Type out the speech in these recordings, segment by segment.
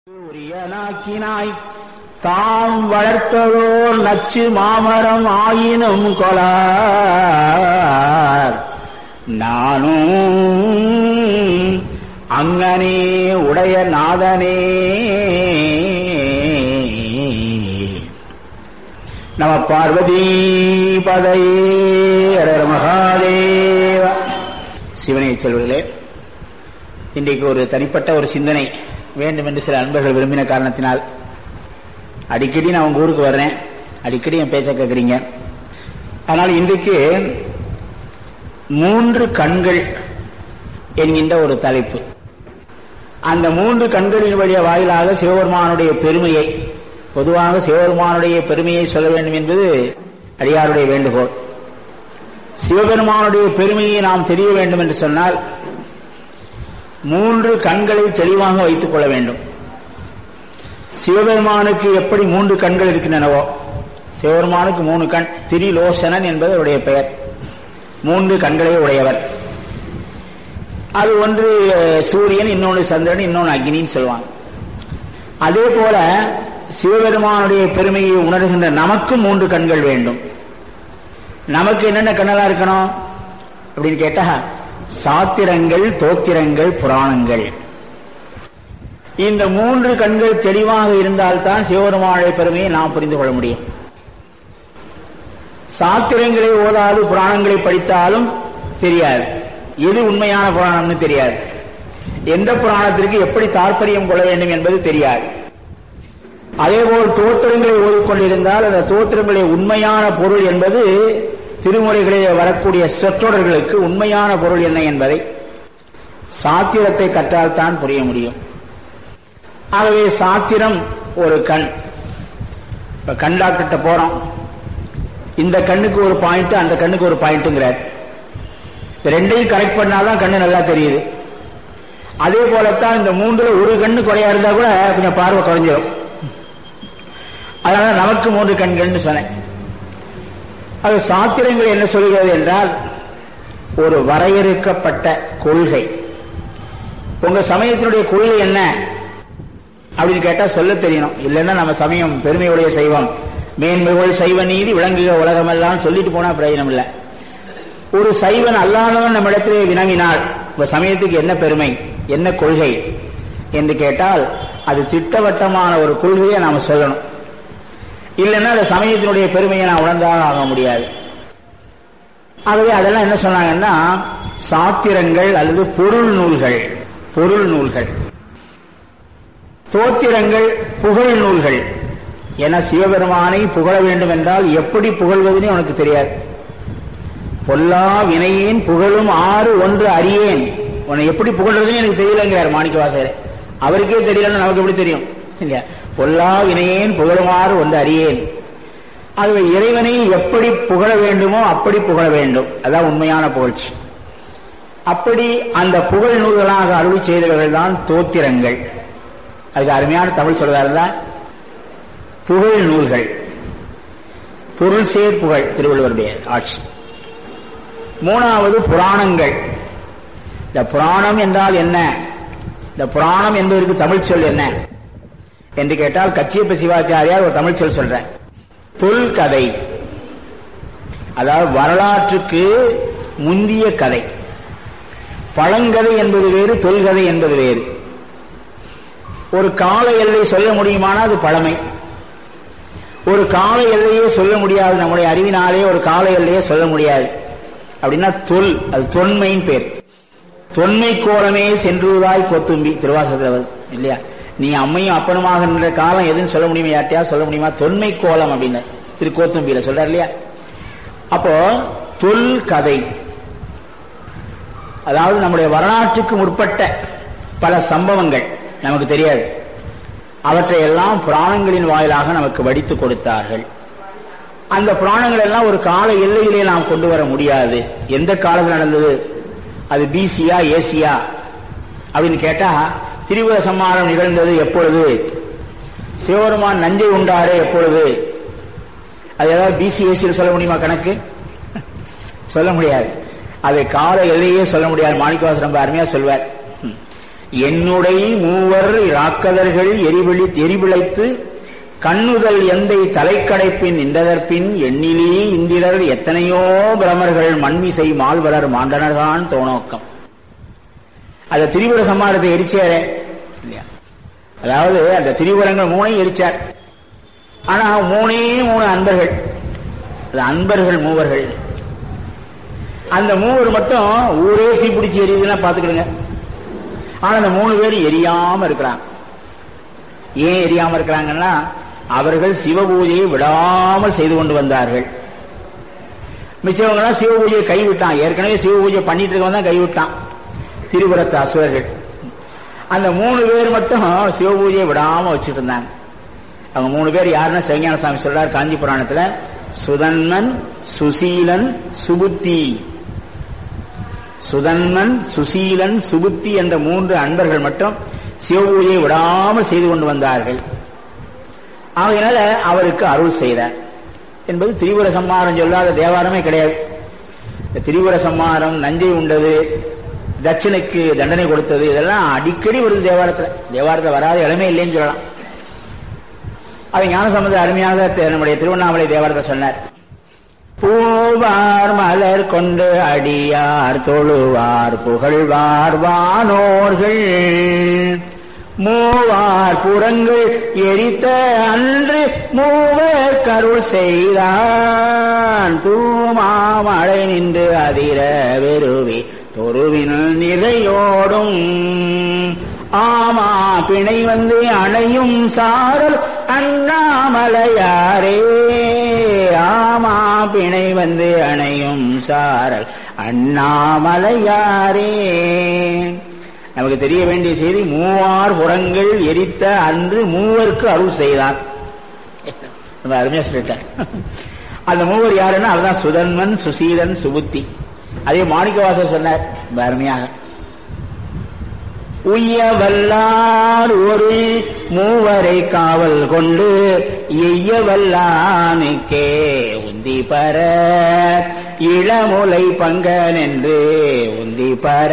உரியனாக்கினாய் தாம் வளர்த்ததோர் நச்சு மாமரம் ஆயினும் கொலார் நானும் அங்கனே உடைய நாதனே நம பார்வதி பதையே ஹர மகாதேவ சிவனை செல்வர்களே இன்றைக்கு ஒரு தனிப்பட்ட ஒரு சிந்தனை வேண்டும் என்று சில அன்பர்கள் விரும்பின காரணத்தினால் அடிக்கடி நான் உங்க ஊருக்கு வர்றேன் அடிக்கடி என் பேச்ச கேட்குறீங்க ஆனால் இன்றைக்கு மூன்று கண்கள் என்கின்ற ஒரு தலைப்பு அந்த மூன்று கண்களின் வழிய வாயிலாக சிவபெருமானுடைய பெருமையை பொதுவாக சிவபெருமானுடைய பெருமையை சொல்ல வேண்டும் என்பது அடியாருடைய வேண்டுகோள் சிவபெருமானுடைய பெருமையை நாம் தெரிய வேண்டும் என்று சொன்னால் மூன்று கண்களை தெளிவாக வைத்துக் கொள்ள வேண்டும் சிவபெருமானுக்கு எப்படி மூன்று கண்கள் இருக்கின்றனவோ சிவபெருமானுக்கு மூணு கண் திரிலோசனன் என்பது அவருடைய பெயர் மூன்று கண்களை உடையவர் அது ஒன்று சூரியன் இன்னொன்று சந்திரன் இன்னொன்று அக்னின்னு சொல்லுவாங்க அதே போல சிவபெருமானுடைய பெருமையை உணர்கின்ற நமக்கும் மூன்று கண்கள் வேண்டும் நமக்கு என்னென்ன கண்ணெல்லாம் இருக்கணும் அப்படின்னு கேட்டா சாத்திரங்கள் தோத்திரங்கள் புராணங்கள் இந்த மூன்று கண்கள் தெளிவாக இருந்தால்தான் சிவபெருமானுடைய பெருமையை நாம் புரிந்து கொள்ள முடியும் சாத்திரங்களை ஓதாது புராணங்களை படித்தாலும் தெரியாது எது உண்மையான புராணம்னு தெரியாது எந்த புராணத்திற்கு எப்படி தாற்பயம் கொள்ள வேண்டும் என்பது தெரியாது அதேபோல் தோத்திரங்களை ஓதிக்கொண்டிருந்தால் அந்த தோத்திரங்களுடைய உண்மையான பொருள் என்பது திருமுறைகளில் வரக்கூடிய சொற்றொடர்களுக்கு உண்மையான பொருள் என்ன என்பதை சாத்திரத்தை கற்றால் தான் புரிய முடியும் ஆகவே சாத்திரம் ஒரு கண் இப்ப கண் டாக்டர்கிட்ட போறோம் இந்த கண்ணுக்கு ஒரு பாயிண்ட் அந்த கண்ணுக்கு ஒரு பாயிண்ட்டுங்கிறார் ரெண்டையும் கரெக்ட் பண்ணாதான் கண்ணு நல்லா தெரியுது அதே போலத்தான் இந்த மூன்றுல ஒரு கண்ணு குறையா இருந்தா கூட கொஞ்சம் பார்வை குறைஞ்சிடும் அதனால நமக்கு மூன்று கண்கள்னு சொன்னேன் அது சாத்திரங்கள் என்ன சொல்கிறது என்றால் ஒரு வரையறுக்கப்பட்ட கொள்கை உங்க சமயத்தினுடைய கொள்கை என்ன அப்படின்னு கேட்டா சொல்ல தெரியணும் இல்லைன்னா நம்ம சமயம் பெருமையுடைய செய்வோம் மேன்மைகள் சைவ நீதி விளங்குக உலகமெல்லாம் சொல்லிட்டு போனா பிரயோஜனம் இல்லை ஒரு சைவன் அல்லாதவன் நம்ம இடத்திலே வினவினால் உங்க சமயத்துக்கு என்ன பெருமை என்ன கொள்கை என்று கேட்டால் அது திட்டவட்டமான ஒரு கொள்கையை நாம சொல்லணும் இல்லைன்னா அந்த சமயத்தினுடைய பெருமையை நான் உணர்ந்தாலும் ஆக முடியாது ஆகவே அதெல்லாம் என்ன சொன்னாங்கன்னா சாத்திரங்கள் அல்லது பொருள் நூல்கள் பொருள் நூல்கள் தோத்திரங்கள் புகழ் நூல்கள் என சிவபெருமானை புகழ வேண்டும் என்றால் எப்படி புகழ்வதுன்னு உனக்கு தெரியாது பொல்லா வினையேன் புகழும் ஆறு ஒன்று அறியேன் உன்னை எப்படி புகழ்றதுன்னு எனக்கு தெரியலங்கிறார் மாணிக்க வாசகர் அவருக்கே தெரியலன்னு நமக்கு எப்படி தெரியும் இல்லையா பொல்லா வினையேன் புகழுமாறு ஒன்று அறியேன் ஆகவே இறைவனை எப்படி புகழ வேண்டுமோ அப்படி புகழ வேண்டும் அதான் உண்மையான புகழ்ச்சி அப்படி அந்த புகழ் நூல்களாக அருளி செய்தவர்கள் தான் தோத்திரங்கள் அதுக்கு அருமையான தமிழ் சொல்றதா இருந்தா புகழ் நூல்கள் பொருள் சேர் புகழ் திருவள்ளுவருடைய ஆட்சி மூணாவது புராணங்கள் இந்த புராணம் என்றால் என்ன இந்த புராணம் என்பதற்கு தமிழ் சொல் என்ன என்று கேட்டால் கச்சியப்ப சிவாச்சாரியார் ஒரு தமிழ் சொல் சொல்ற தொல்கதை அதாவது வரலாற்றுக்கு முந்திய கதை பழங்கதை என்பது வேறு தொல்கதை என்பது வேறு ஒரு கால எல்லை சொல்ல முடியுமானால் அது பழமை ஒரு கால எல்லையே சொல்ல முடியாது நம்முடைய அறிவினாலே ஒரு கால எல்லையே சொல்ல முடியாது அப்படின்னா தொல் அது தொன்மையின் பேர் தொன்மை கோலமே சென்றுவதாய் கொத்தும்பி திருவாசகத்தில் இல்லையா நீ அம்மையும் அப்பனுமாக நின்ற காலம் எதுன்னு சொல்ல முடியுமா யார்ட்டையா சொல்ல முடியுமா தொன்மை கோலம் அப்படின்னு திரு கோத்தும்பியில சொல்றாரு இல்லையா அப்போ தொல் கதை அதாவது நம்முடைய வரலாற்றுக்கு முற்பட்ட பல சம்பவங்கள் நமக்கு தெரியாது அவற்றை எல்லாம் புராணங்களின் வாயிலாக நமக்கு வடித்து கொடுத்தார்கள் அந்த புராணங்கள் எல்லாம் ஒரு கால எல்லையிலே நாம் கொண்டு வர முடியாது எந்த காலத்தில் நடந்தது அது பிசியா ஏசியா அப்படின்னு கேட்டா திரிபுர சம்மாரம் நிகழ்ந்தது எப்பொழுது சிவபெருமான் நஞ்சை உண்டாரு எப்பொழுது அது ஏதாவது பிசி ஏசியில் சொல்ல முடியுமா கணக்கு சொல்ல முடியாது அதை கால எல்லையே சொல்ல முடியாது மாணிக்கவாசர் ரொம்ப அருமையா சொல்வார் என்னுடைய மூவர் இராக்கதர்கள் எரிவிழி எரிவிளைத்து கண்ணுதல் எந்தை தலைக்கடைப்பின் நின்றதற்பின் எண்ணிலே இந்திரர் எத்தனையோ பிரமர்கள் மண்மிசை மால்வலர் மாண்டனர்தான் தோணோக்கம் அந்த திரிபுர சம்மாரத்தை எரிச்சாரே இல்லையா அதாவது அந்த திரிபுரங்கள் மூணையும் எரிச்சார் ஆனா மூணே மூணு அன்பர்கள் அது அன்பர்கள் மூவர்கள் அந்த மூவர் மட்டும் ஊரே தீப்பிடிச்சு எரியுதுன்னா பாத்துக்கிடுங்க ஆனா அந்த மூணு பேர் எரியாம இருக்கிறாங்க ஏன் எரியாம இருக்கிறாங்கன்னா அவர்கள் சிவ பூஜையை விடாமல் செய்து கொண்டு வந்தார்கள் மிச்சவங்களாம் சிவ பூஜையை கைவிட்டான் ஏற்கனவே சிவ பூஜை பண்ணிட்டு இருக்கவன் தான் கைவிட்டான் திரிபுரத்து அசுரர்கள் அந்த மூணு பேர் மட்டும் சிவ பூஜையை விடாம வச்சுட்டு இருந்தாங்க அவங்க மூணு பேர் யாருன்னா சிவஞான சாமி சொல்றார் காஞ்சி புராணத்துல சுதன்மன் சுசீலன் சுபுத்தி சுதன்மன் சுசீலன் சுபுத்தி என்ற மூன்று அன்பர்கள் மட்டும் சிவபூஜையை விடாமல் செய்து கொண்டு வந்தார்கள் ஆகையினால அவருக்கு அருள் செய்தார் என்பது திரிபுர சம்மாரம் சொல்லாத தேவாரமே கிடையாது இந்த திரிபுர சம்மாரம் நஞ்சை உண்டது தட்சனுக்கு தண்டனை கொடுத்தது இதெல்லாம் அடிக்கடி வருது தேவாரத்துல தேவாரத்தில் வராத இடமே இல்லைன்னு சொல்லலாம் அதை ஞான சம்பந்த அருமையாக நம்முடைய திருவண்ணாமலை தேவாரத்தை சொன்னார் பூவார் மலர் கொண்டு அடியார் தொழுவார் புகழ்வார் வானோர்கள் மூவார் புறங்கள் எரித்த அன்று மூவர் கருள் செய்தான் தூமாமழை நின்று அதிர வெறுவி தொருவின் நிறையோடும் ஆமா பிணை வந்து அணையும் சாரல் அண்ணாமலையாரே ஆமா பிணை வந்து அணையும் சாரல் அண்ணாமலையாரே நமக்கு தெரிய வேண்டிய செய்தி மூவார் புறங்கள் எரித்த அன்று மூவருக்கு அருள் செய்தான் ரொம்ப அருமையா சொல்லிட்டார் அந்த மூவர் யாருன்னா அவர்தான் சுதன்மன் சுசீலன் சுபுத்தி அதே மாணிக்கவாசர் சொன்னார் ரொம்ப அருமையாக உய்ய வல்லார் ஒரு மூவரை காவல் கொண்டு எய்ய வல்லானுக்கே உந்தி பர இளமுலை பங்கன் என்று உந்தி பர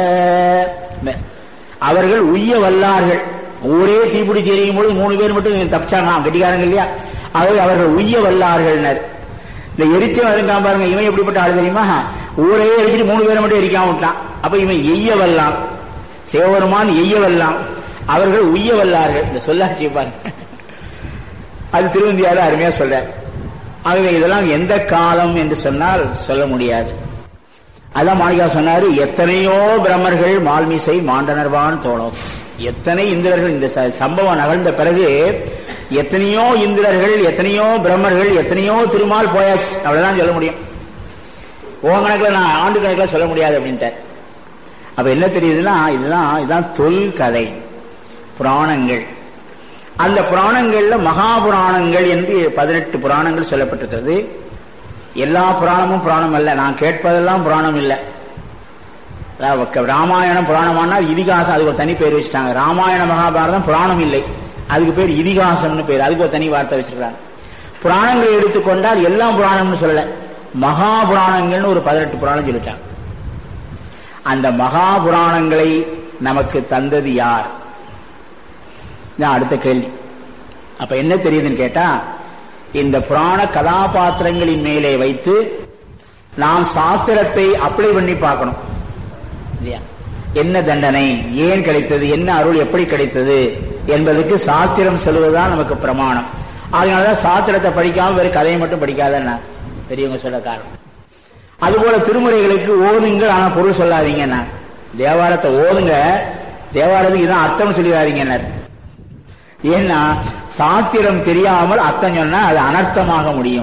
அவர்கள் உய்ய வல்லார்கள் ஊரே தீப்பிடிச்சு எரியும் போது மூணு பேர் மட்டும் தப்பிச்சாங்க கட்டிக்காரங்க இல்லையா அதாவது அவர்கள் உய்ய வல்லார்கள் இந்த எரிச்சம் இருக்கான் பாருங்க இவன் எப்படிப்பட்ட ஆள் தெரியுமா ஊரையே எரிச்சிட்டு மூணு பேரை மட்டும் எரிக்காம விட்டான் அப்ப இவன் எய்ய வல்லான் சிவபெருமான் எய்யவல்லாம் அவர்கள் உய்யவல்லார்கள் இந்த சொல்லாட்சி பாருங்க அது திருவந்தியால அருமையா சொல்ற ஆகவே இதெல்லாம் எந்த காலம் என்று சொன்னால் சொல்ல முடியாது அதான் மாளிகா சொன்னாரு எத்தனையோ பிரம்மர்கள் மால்மிசை மாண்டனர்வான் தோணும் எத்தனை இந்திரர்கள் இந்த சம்பவம் நகர்ந்த பிறகு எத்தனையோ இந்திரர்கள் எத்தனையோ பிரம்மர்கள் எத்தனையோ திருமால் போயாச்சு அவ்வளவுதான் சொல்ல முடியும் ஓ கணக்கில் நான் ஆண்டு கணக்கில் சொல்ல முடியாது அப்படின்ட்டு அப்ப என்ன தெரியுதுன்னா இதுதான் இதுதான் தொல் கதை புராணங்கள் அந்த புராணங்கள்ல மகாபுராணங்கள் என்று பதினெட்டு புராணங்கள் சொல்லப்பட்டிருக்கிறது எல்லா புராணமும் புராணம் அல்ல நான் கேட்பதெல்லாம் புராணம் இல்லை ராமாயணம் புராணமானா இதிகாசம் அதுக்கு ஒரு தனி பேர் வச்சுட்டாங்க ராமாயண மகாபாரதம் புராணம் இல்லை அதுக்கு பேர் இதிகாசம்னு பேர் அதுக்கு ஒரு தனி வார்த்தை வச்சிருக்காங்க புராணங்களை எடுத்துக்கொண்டால் எல்லாம் புராணம்னு சொல்லல மகா புராணங்கள்னு ஒரு பதினெட்டு புராணம் சொல்லிட்டாங்க அந்த மகா புராணங்களை நமக்கு தந்தது யார் அடுத்த கேள்வி அப்ப என்ன தெரியுதுன்னு கேட்டா இந்த புராண கதாபாத்திரங்களின் மேலே வைத்து நாம் சாத்திரத்தை அப்ளை பண்ணி பார்க்கணும் இல்லையா என்ன தண்டனை ஏன் கிடைத்தது என்ன அருள் எப்படி கிடைத்தது என்பதுக்கு சாத்திரம் சொல்லுவதுதான் நமக்கு பிரமாணம் அதனாலதான் சாத்திரத்தை படிக்காம வேறு கதையை மட்டும் படிக்காதன்னா பெரியவங்க சொல்ல காரணம் அதுபோல திருமுறைகளுக்கு ஓதுங்கள் ஆனா பொருள் சொல்லாதீங்கன்னா தேவாரத்தை ஓதுங்க தேவாரத்துக்கு இதான் அர்த்தம் சொல்லிடாதீங்க ஏன்னா சாத்திரம் தெரியாமல் அர்த்தம் சொன்னா அது அனர்த்தமாக முடியும்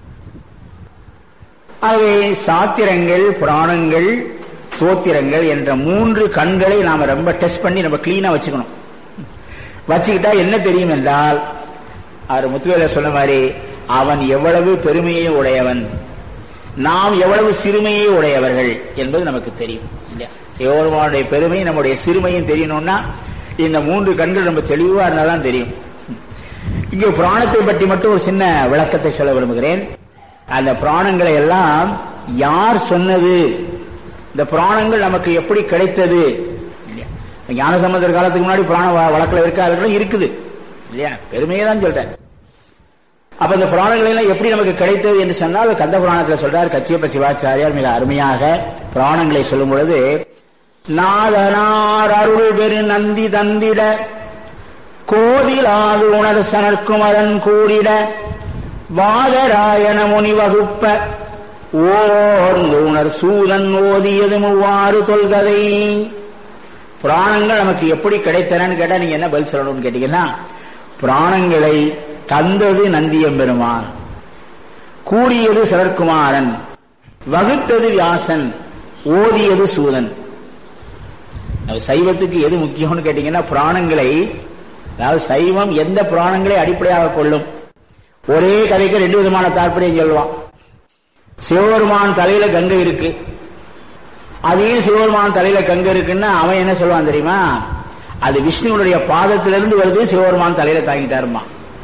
ஆகவே சாத்திரங்கள் புராணங்கள் தோத்திரங்கள் என்ற மூன்று கண்களை நாம ரொம்ப டெஸ்ட் பண்ணி நம்ம கிளீனா வச்சுக்கணும் வச்சுக்கிட்டா என்ன தெரியும் என்றால் அவர் முத்துவேலர் சொன்ன மாதிரி அவன் எவ்வளவு பெருமையை உடையவன் நாம் எவ்வளவு சிறுமையை உடையவர்கள் என்பது நமக்கு தெரியும் இல்லையா சிவபெருமானுடைய பெருமை நம்முடைய சிறுமையும் தெரியணும்னா இந்த மூன்று கண்கள் நம்ம தெளிவா இருந்தாதான் தெரியும் இங்கே புராணத்தை பற்றி மட்டும் ஒரு சின்ன விளக்கத்தை சொல்ல விரும்புகிறேன் அந்த புராணங்களை எல்லாம் யார் சொன்னது இந்த புராணங்கள் நமக்கு எப்படி கிடைத்தது ஞான சம்பந்தர் காலத்துக்கு முன்னாடி புராண வ- வழக்குல இருக்கார்கள் இருக்குது இல்லையா பெருமையே தான் சொல்றேன் அப்ப இந்த புராணங்கள் எல்லாம் எப்படி நமக்கு கிடைத்தது என்று சொன்னால் கந்த புராணத்துல சொல்றார் கச்சியப்ப சிவாச்சாரியார் மிக அருமையாக புராணங்களை சொல்லும் பொழுது நாதனார் அருள் பெரு நந்தி தந்திட கோதிலாது உணர் சனற்குமரன் கூடிட வாதராயண முனி வகுப்ப ஓர்ந்து உணர் சூதன் ஓதியது மூவாறு தொல்கதை புராணங்கள் நமக்கு எப்படி கிடைத்தனன்னு கேட்டா நீங்க என்ன பதில் சொல்லணும்னு கேட்டீங்கன்னா புராணங்களை தந்தது நந்தியம்பெருமான் கூறியது சரத்குமாரன் வகுத்தது வியாசன் ஓதியது சூதன் அது சைவத்துக்கு எது முக்கியம்னு கேட்டீங்கன்னா புராணங்களை அதாவது சைவம் எந்த புராணங்களை அடிப்படையாக கொள்ளும் ஒரே கதைக்கு ரெண்டு விதமான தாற்பயம் சொல்லுவான் சிவபெருமான் தலையில கங்கை இருக்கு அதே சிவபெருமான் தலையில கங்கை இருக்குன்னா அவன் என்ன சொல்லுவான் தெரியுமா அது விஷ்ணுவனுடைய பாதத்திலிருந்து வருது சிவபெருமான் தலையில தாங்கிட்டாருமா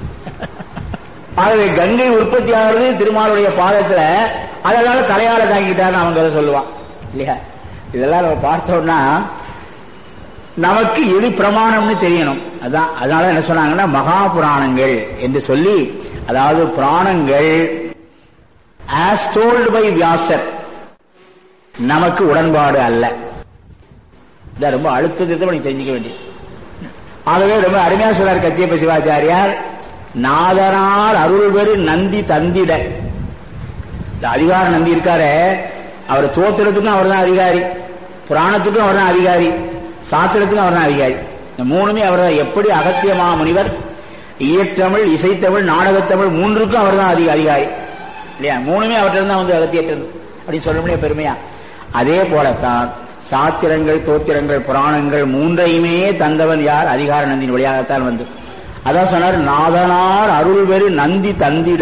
ஆகவே கங்கை உற்பத்தி ஆகிறது திருமாலுடைய பாதத்துல அதனால தலையால தாங்கிட்டாருன்னு அவங்க கதை சொல்லுவான் இல்லையா இதெல்லாம் நம்ம பார்த்தோம்னா நமக்கு எது பிரமாணம்னு தெரியணும் அதான் அதனால என்ன சொன்னாங்கன்னா மகா புராணங்கள் என்று சொல்லி அதாவது புராணங்கள் ஆஸ் டோல்டு பை வியாசர் நமக்கு உடன்பாடு அல்ல இதான் ரொம்ப அழுத்தத்தை நீ தெரிஞ்சுக்க வேண்டியது ஆகவே ரொம்ப அருமையா சொல்றார் கச்சியப்ப சிவாச்சாரியார் நாதனால் அருள் பெரு நந்தி தந்திட இந்த அதிகார நந்தி இருக்காரு அவர் தோத்திரத்துக்கும் அவர் தான் அதிகாரி புராணத்துக்கும் அவர் தான் அதிகாரி சாத்திரத்துக்கும் அவர் தான் அதிகாரி இந்த மூணுமே அவர் தான் எப்படி அகத்திய மாமுனிவர் இயற்றமிழ் இசைத்தமிழ் நாடகத்தமிழ் மூன்றுக்கும் அவர் தான் அதிக அதிகாரி இல்லையா மூணுமே அவர்கிட்ட தான் வந்து அகத்தியற்றது அப்படின்னு சொல்ல முடியாது பெருமையா அதே போலத்தான் சாத்திரங்கள் தோத்திரங்கள் புராணங்கள் மூன்றையுமே தந்தவன் யார் அதிகார நந்தின் வழியாகத்தான் வந்து அதான் சொன்னார் நாதனார் அருள் பெரு நந்தி தந்திட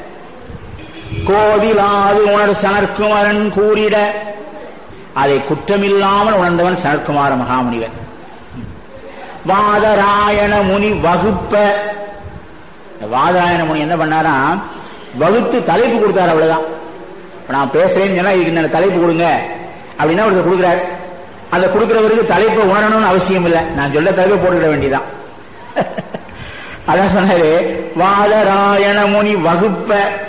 கோதிலாது உணர் சனற்குமரன் கூறிட அதை குற்றமில்லாமல் உணர்ந்தவன் சனற்குமார மகாமுனிவர் வாதராயண முனி வகுப்ப இந்த வாதராயண முனி என்ன பண்ணாரா வகுத்து தலைப்பு கொடுத்தாரு அவ்வளவுதான் இப்ப நான் பேசுறேன்னு சொன்னா இதுக்கு இந்த தலைப்பு கொடுங்க அப்படின்னா ஒருத்தர் கொடுக்குறாரு அந்த கொடுக்கிறவருக்கு தலைப்பை உணரணும்னு அவசியம் இல்லை நான் சொல்ல தலைப்பை போட்டுக்கிட வேண்டியதான் அதான் சொன்னாரு வாதராயண முனி வகுப்ப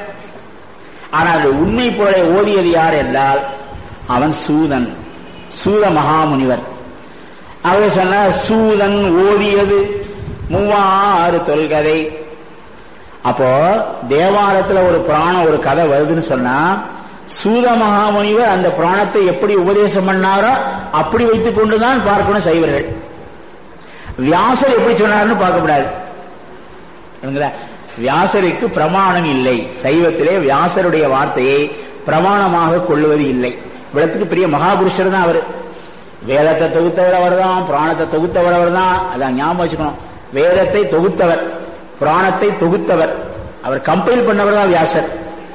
ஆனா அந்த உண்மை பொருளை ஓதியது யார் என்றால் அவன் சூதன் சூத மகாமுனிவர் அவர் சொன்னார் சூதன் ஓதியது மூவாறு தொல்கதை அப்போ தேவாலயத்துல ஒரு புராணம் ஒரு கதை வருதுன்னு சொன்னா சூத மகாமுனிவர் அந்த புராணத்தை எப்படி உபதேசம் பண்ணாரோ அப்படி வைத்துக் கொண்டுதான் பார்க்கணும் சைவர்கள் வியாசர் எப்படி சொன்னார்னு பார்க்கக்கூடாது சரிங்களா? வியாசருக்கு பிரமாணம் இல்லை சைவத்திலே வியாசருடைய வார்த்தையை பிரமாணமாக கொள்ளுவது இல்லை இவ்வளத்துக்கு பெரிய மகாபுருஷர் தான் அவர் வேதத்தை தொகுத்தவர் அவர் தான் புராணத்தை தொகுத்தவர் அவர் தான் அதான் ஞாபகம் வச்சுக்கணும் வேதத்தை தொகுத்தவர் புராணத்தை தொகுத்தவர் அவர் கம்பைல் பண்ணவர் தான் வியாசர்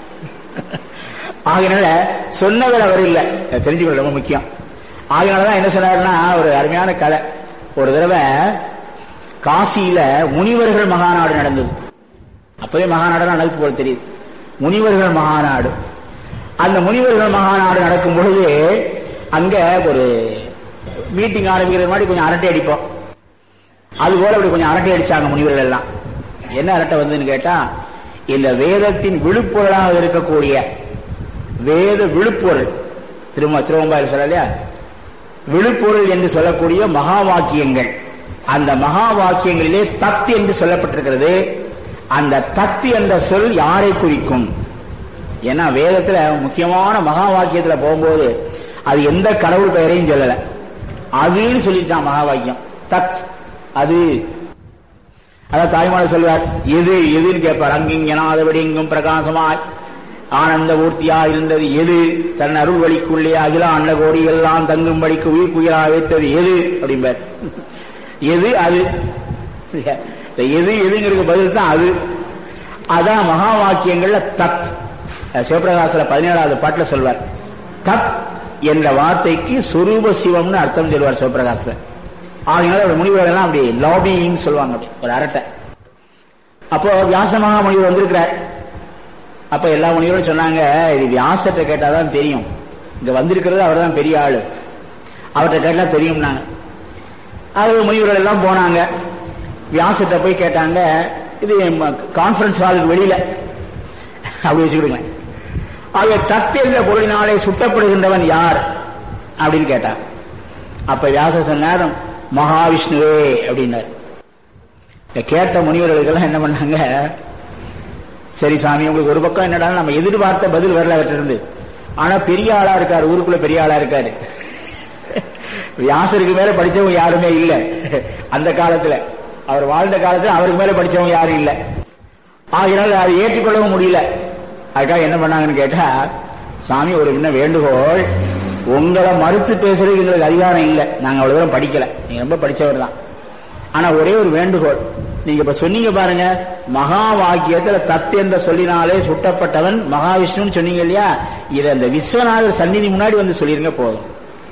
ஆகையினால சொன்னவர் அவர் இல்லை அதை தெரிஞ்சுக்கொள்ள ரொம்ப முக்கியம் ஆகையினாலதான் என்ன சொன்னாருன்னா ஒரு அருமையான கதை ஒரு தடவை காசியில முனிவர்கள் மகாநாடு நடந்தது அப்பவே மகாநாடு நடக்கு போல தெரியுது முனிவர்கள் மகாநாடு அந்த முனிவர்கள் மகாநாடு நடக்கும் பொழுது அங்க ஒரு மீட்டிங் ஆரம்பிக்கிற மாதிரி கொஞ்சம் அரட்டை அடிப்போம் அது போல அப்படி கொஞ்சம் அரட்டை அடிச்சாங்க முனிவர்கள் எல்லாம் என்ன அரட்டை வந்ததுன்னு கேட்டா இந்த வேதத்தின் விழுப்பொருளாக இருக்கக்கூடிய வேத விழுப்பொருள் திரும்ப திருவம்பாயில் சொல்ல இல்லையா விழுப்பொருள் என்று சொல்லக்கூடிய மகா வாக்கியங்கள் அந்த மகா வாக்கியங்களிலே தத் என்று சொல்லப்பட்டிருக்கிறது அந்த தத் என்ற சொல் யாரை குறிக்கும் ஏன்னா வேதத்துல முக்கியமான மகா வாக்கியத்துல போகும்போது அது எந்த கடவுள் பெயரையும் சொல்லல அதுன்னு சொல்லிச்சான் மகா வாக்கியம் தத் அது அதான் தாய்மார் சொல்வார் எது எதுன்னு கேட்பார் அங்கிங்கனாதபடி இங்கும் பிரகாசமாய் ஆனந்த ஊர்த்தியா இருந்தது எது தன் அருள் வழிக்குள்ளே அகில அண்ட கோடி எல்லாம் தங்கும்படிக்கு உயிர் குயிலா வைத்தது எது அப்படிம்பார் எது அது இந்த எது எதுங்கிறது பதில் தான் அது அதான் மகா வாக்கியங்கள்ல தத் சிவபிரகாசல பதினேழாவது பாட்டுல சொல்வார் தத் என்ற வார்த்தைக்கு சொரூப சிவம்னு அர்த்தம் சொல்வார் சிவபிரகாசல ஆகினால ஒரு முனிவர்கள் எல்லாம் அப்படி லாபிங் சொல்லுவாங்க அப்படி ஒரு அரட்டை அப்போ வியாச மகா முனிவர் வந்திருக்கிறார் அப்ப எல்லா முனிவரும் சொன்னாங்க இது வியாசத்தை கேட்டாதான் தெரியும் இங்க வந்திருக்கிறது அவர் தான் பெரிய ஆளு அவர்கிட்ட கேட்டா தெரியும்னாங்க அது முனிவர்கள் எல்லாம் போனாங்க வியாசத்தை போய் கேட்டாங்க இது கான்பரன்ஸ் ஹாலுக்கு வெளியில அப்படி வச்சுக்கிடுங்க ஆக தத்தென்ற பொருளினாலே சுட்டப்படுகின்றவன் யார் அப்படின்னு கேட்டார் அப்ப வியாச சொன்னார் மகாவிஷ்ணுவே அப்படின்னார் இத கேட்ட முனிவர்களுக்கெல்லாம் என்ன பண்ணாங்க சரி சாமி உங்களுக்கு ஒரு பக்கம் என்னடா நம்ம எதிர்பார்த்த பதில் வரல அவற்றிருந்து ஆனா பெரிய ஆளா இருக்காரு ஊருக்குள்ள பெரிய ஆளா இருக்காரு வியாசருக்கு மேல படிச்சவங்க யாருமே இல்ல அந்த காலத்துல அவர் வாழ்ந்த காலத்துல அவருக்கு மேல படிச்சவங்க யாரும் இல்ல ஆகையினால அதை ஏற்றுக்கொள்ளவும் முடியல அதுக்காக என்ன பண்ணாங்கன்னு கேட்டா சாமி ஒரு என்ன வேண்டுகோள் உங்களை மறுத்து பேசுறதுக்கு எங்களுக்கு அதிகாரம் இல்லை நாங்க அவ்வளவு தூரம் படிக்கல நீங்க ரொம்ப படிச்சவர் தான் ஆனா ஒரே ஒரு வேண்டுகோள் நீங்க இப்ப சொன்னீங்க பாருங்க மகா வாக்கியத்துல தத்து என்ற சொல்லினாலே சுட்டப்பட்டவன் மகாவிஷ்ணுன்னு சொன்னீங்க இல்லையா இதை அந்த விஸ்வநாதர் சந்நிதி முன்னாடி வந்து சொல்லிருங்க போதும்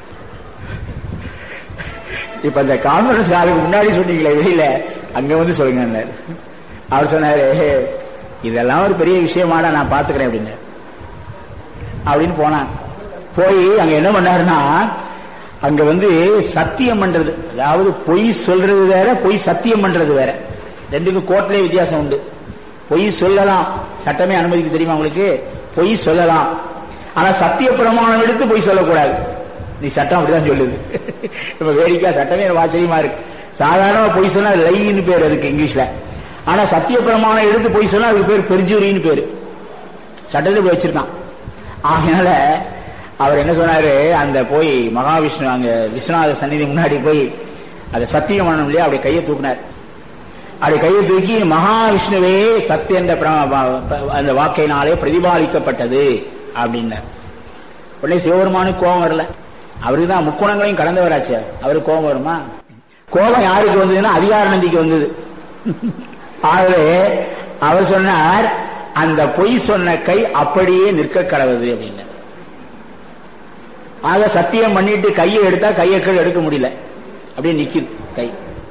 இப்ப இந்த கான்ஃபரன்ஸ் காலுக்கு முன்னாடி சொன்னீங்களே வெளியில அங்க வந்து சொல்லுங்க அவர் சொன்னாரு இதெல்லாம் ஒரு பெரிய விஷயமாடா நான் பாத்துக்கிறேன் அப்படின்னு அப்படின்னு போனான் போய் அங்க என்ன பண்ணாருன்னா அங்க வந்து சத்தியம் பண்றது அதாவது பொய் சொல்றது வேற பொய் சத்தியம் பண்றது வேற ரெண்டுக்கும் கோர்ட்லயே வித்தியாசம் உண்டு பொய் சொல்லலாம் சட்டமே அனுமதிக்கு தெரியுமா உங்களுக்கு பொய் சொல்லலாம் ஆனா சத்திய பிரமாணம் எடுத்து பொய் சொல்லக்கூடாது நீ சட்டம் அப்படிதான் சொல்லுது இப்ப வேடிக்கை சட்டமே எனக்கு ஆச்சரியமா இருக்கு சாதாரணமா பொய் சொன்னா லைன்னு பேர் அதுக்கு இங்கிலீஷ்ல ஆனா சத்திய பிரமாணம் எடுத்து பொய் சொன்னா அதுக்கு பேர் பெருஞ்சூரின்னு பேரு சட்டத்தில் போய் வச்சிருக்கான் ஆகையால அவர் என்ன சொன்னாரு அந்த போய் மகாவிஷ்ணு அங்க விஸ்வநாதர் சந்நிதி முன்னாடி போய் அதை சத்தியம் பண்ணணும் இல்லையா அப்படி கையை தூக்குனார் அப்படி கையை தூக்கி மகாவிஷ்ணுவே சத்திய என்ற அந்த வாக்கையினாலே பிரதிபாலிக்கப்பட்டது அப்படின்னார் உடனே சிவபெருமானுக்கு கோபம் வரல அவருக்கு தான் முக்குணங்களையும் கடந்தவராச்சு அவருக்கு கோபம் வருமா கோபம் யாருக்கு வந்ததுன்னா அதிகார நந்திக்கு வந்தது ஆகவே அவர் சொன்னார் அந்த பொய் சொன்ன கை அப்படியே நிற்க கடவுது அப்படின்னு ஆக சத்தியம் பண்ணிட்டு கையை எடுத்தா கையை கீழே எடுக்க முடியல அப்படியே நிக்குது கை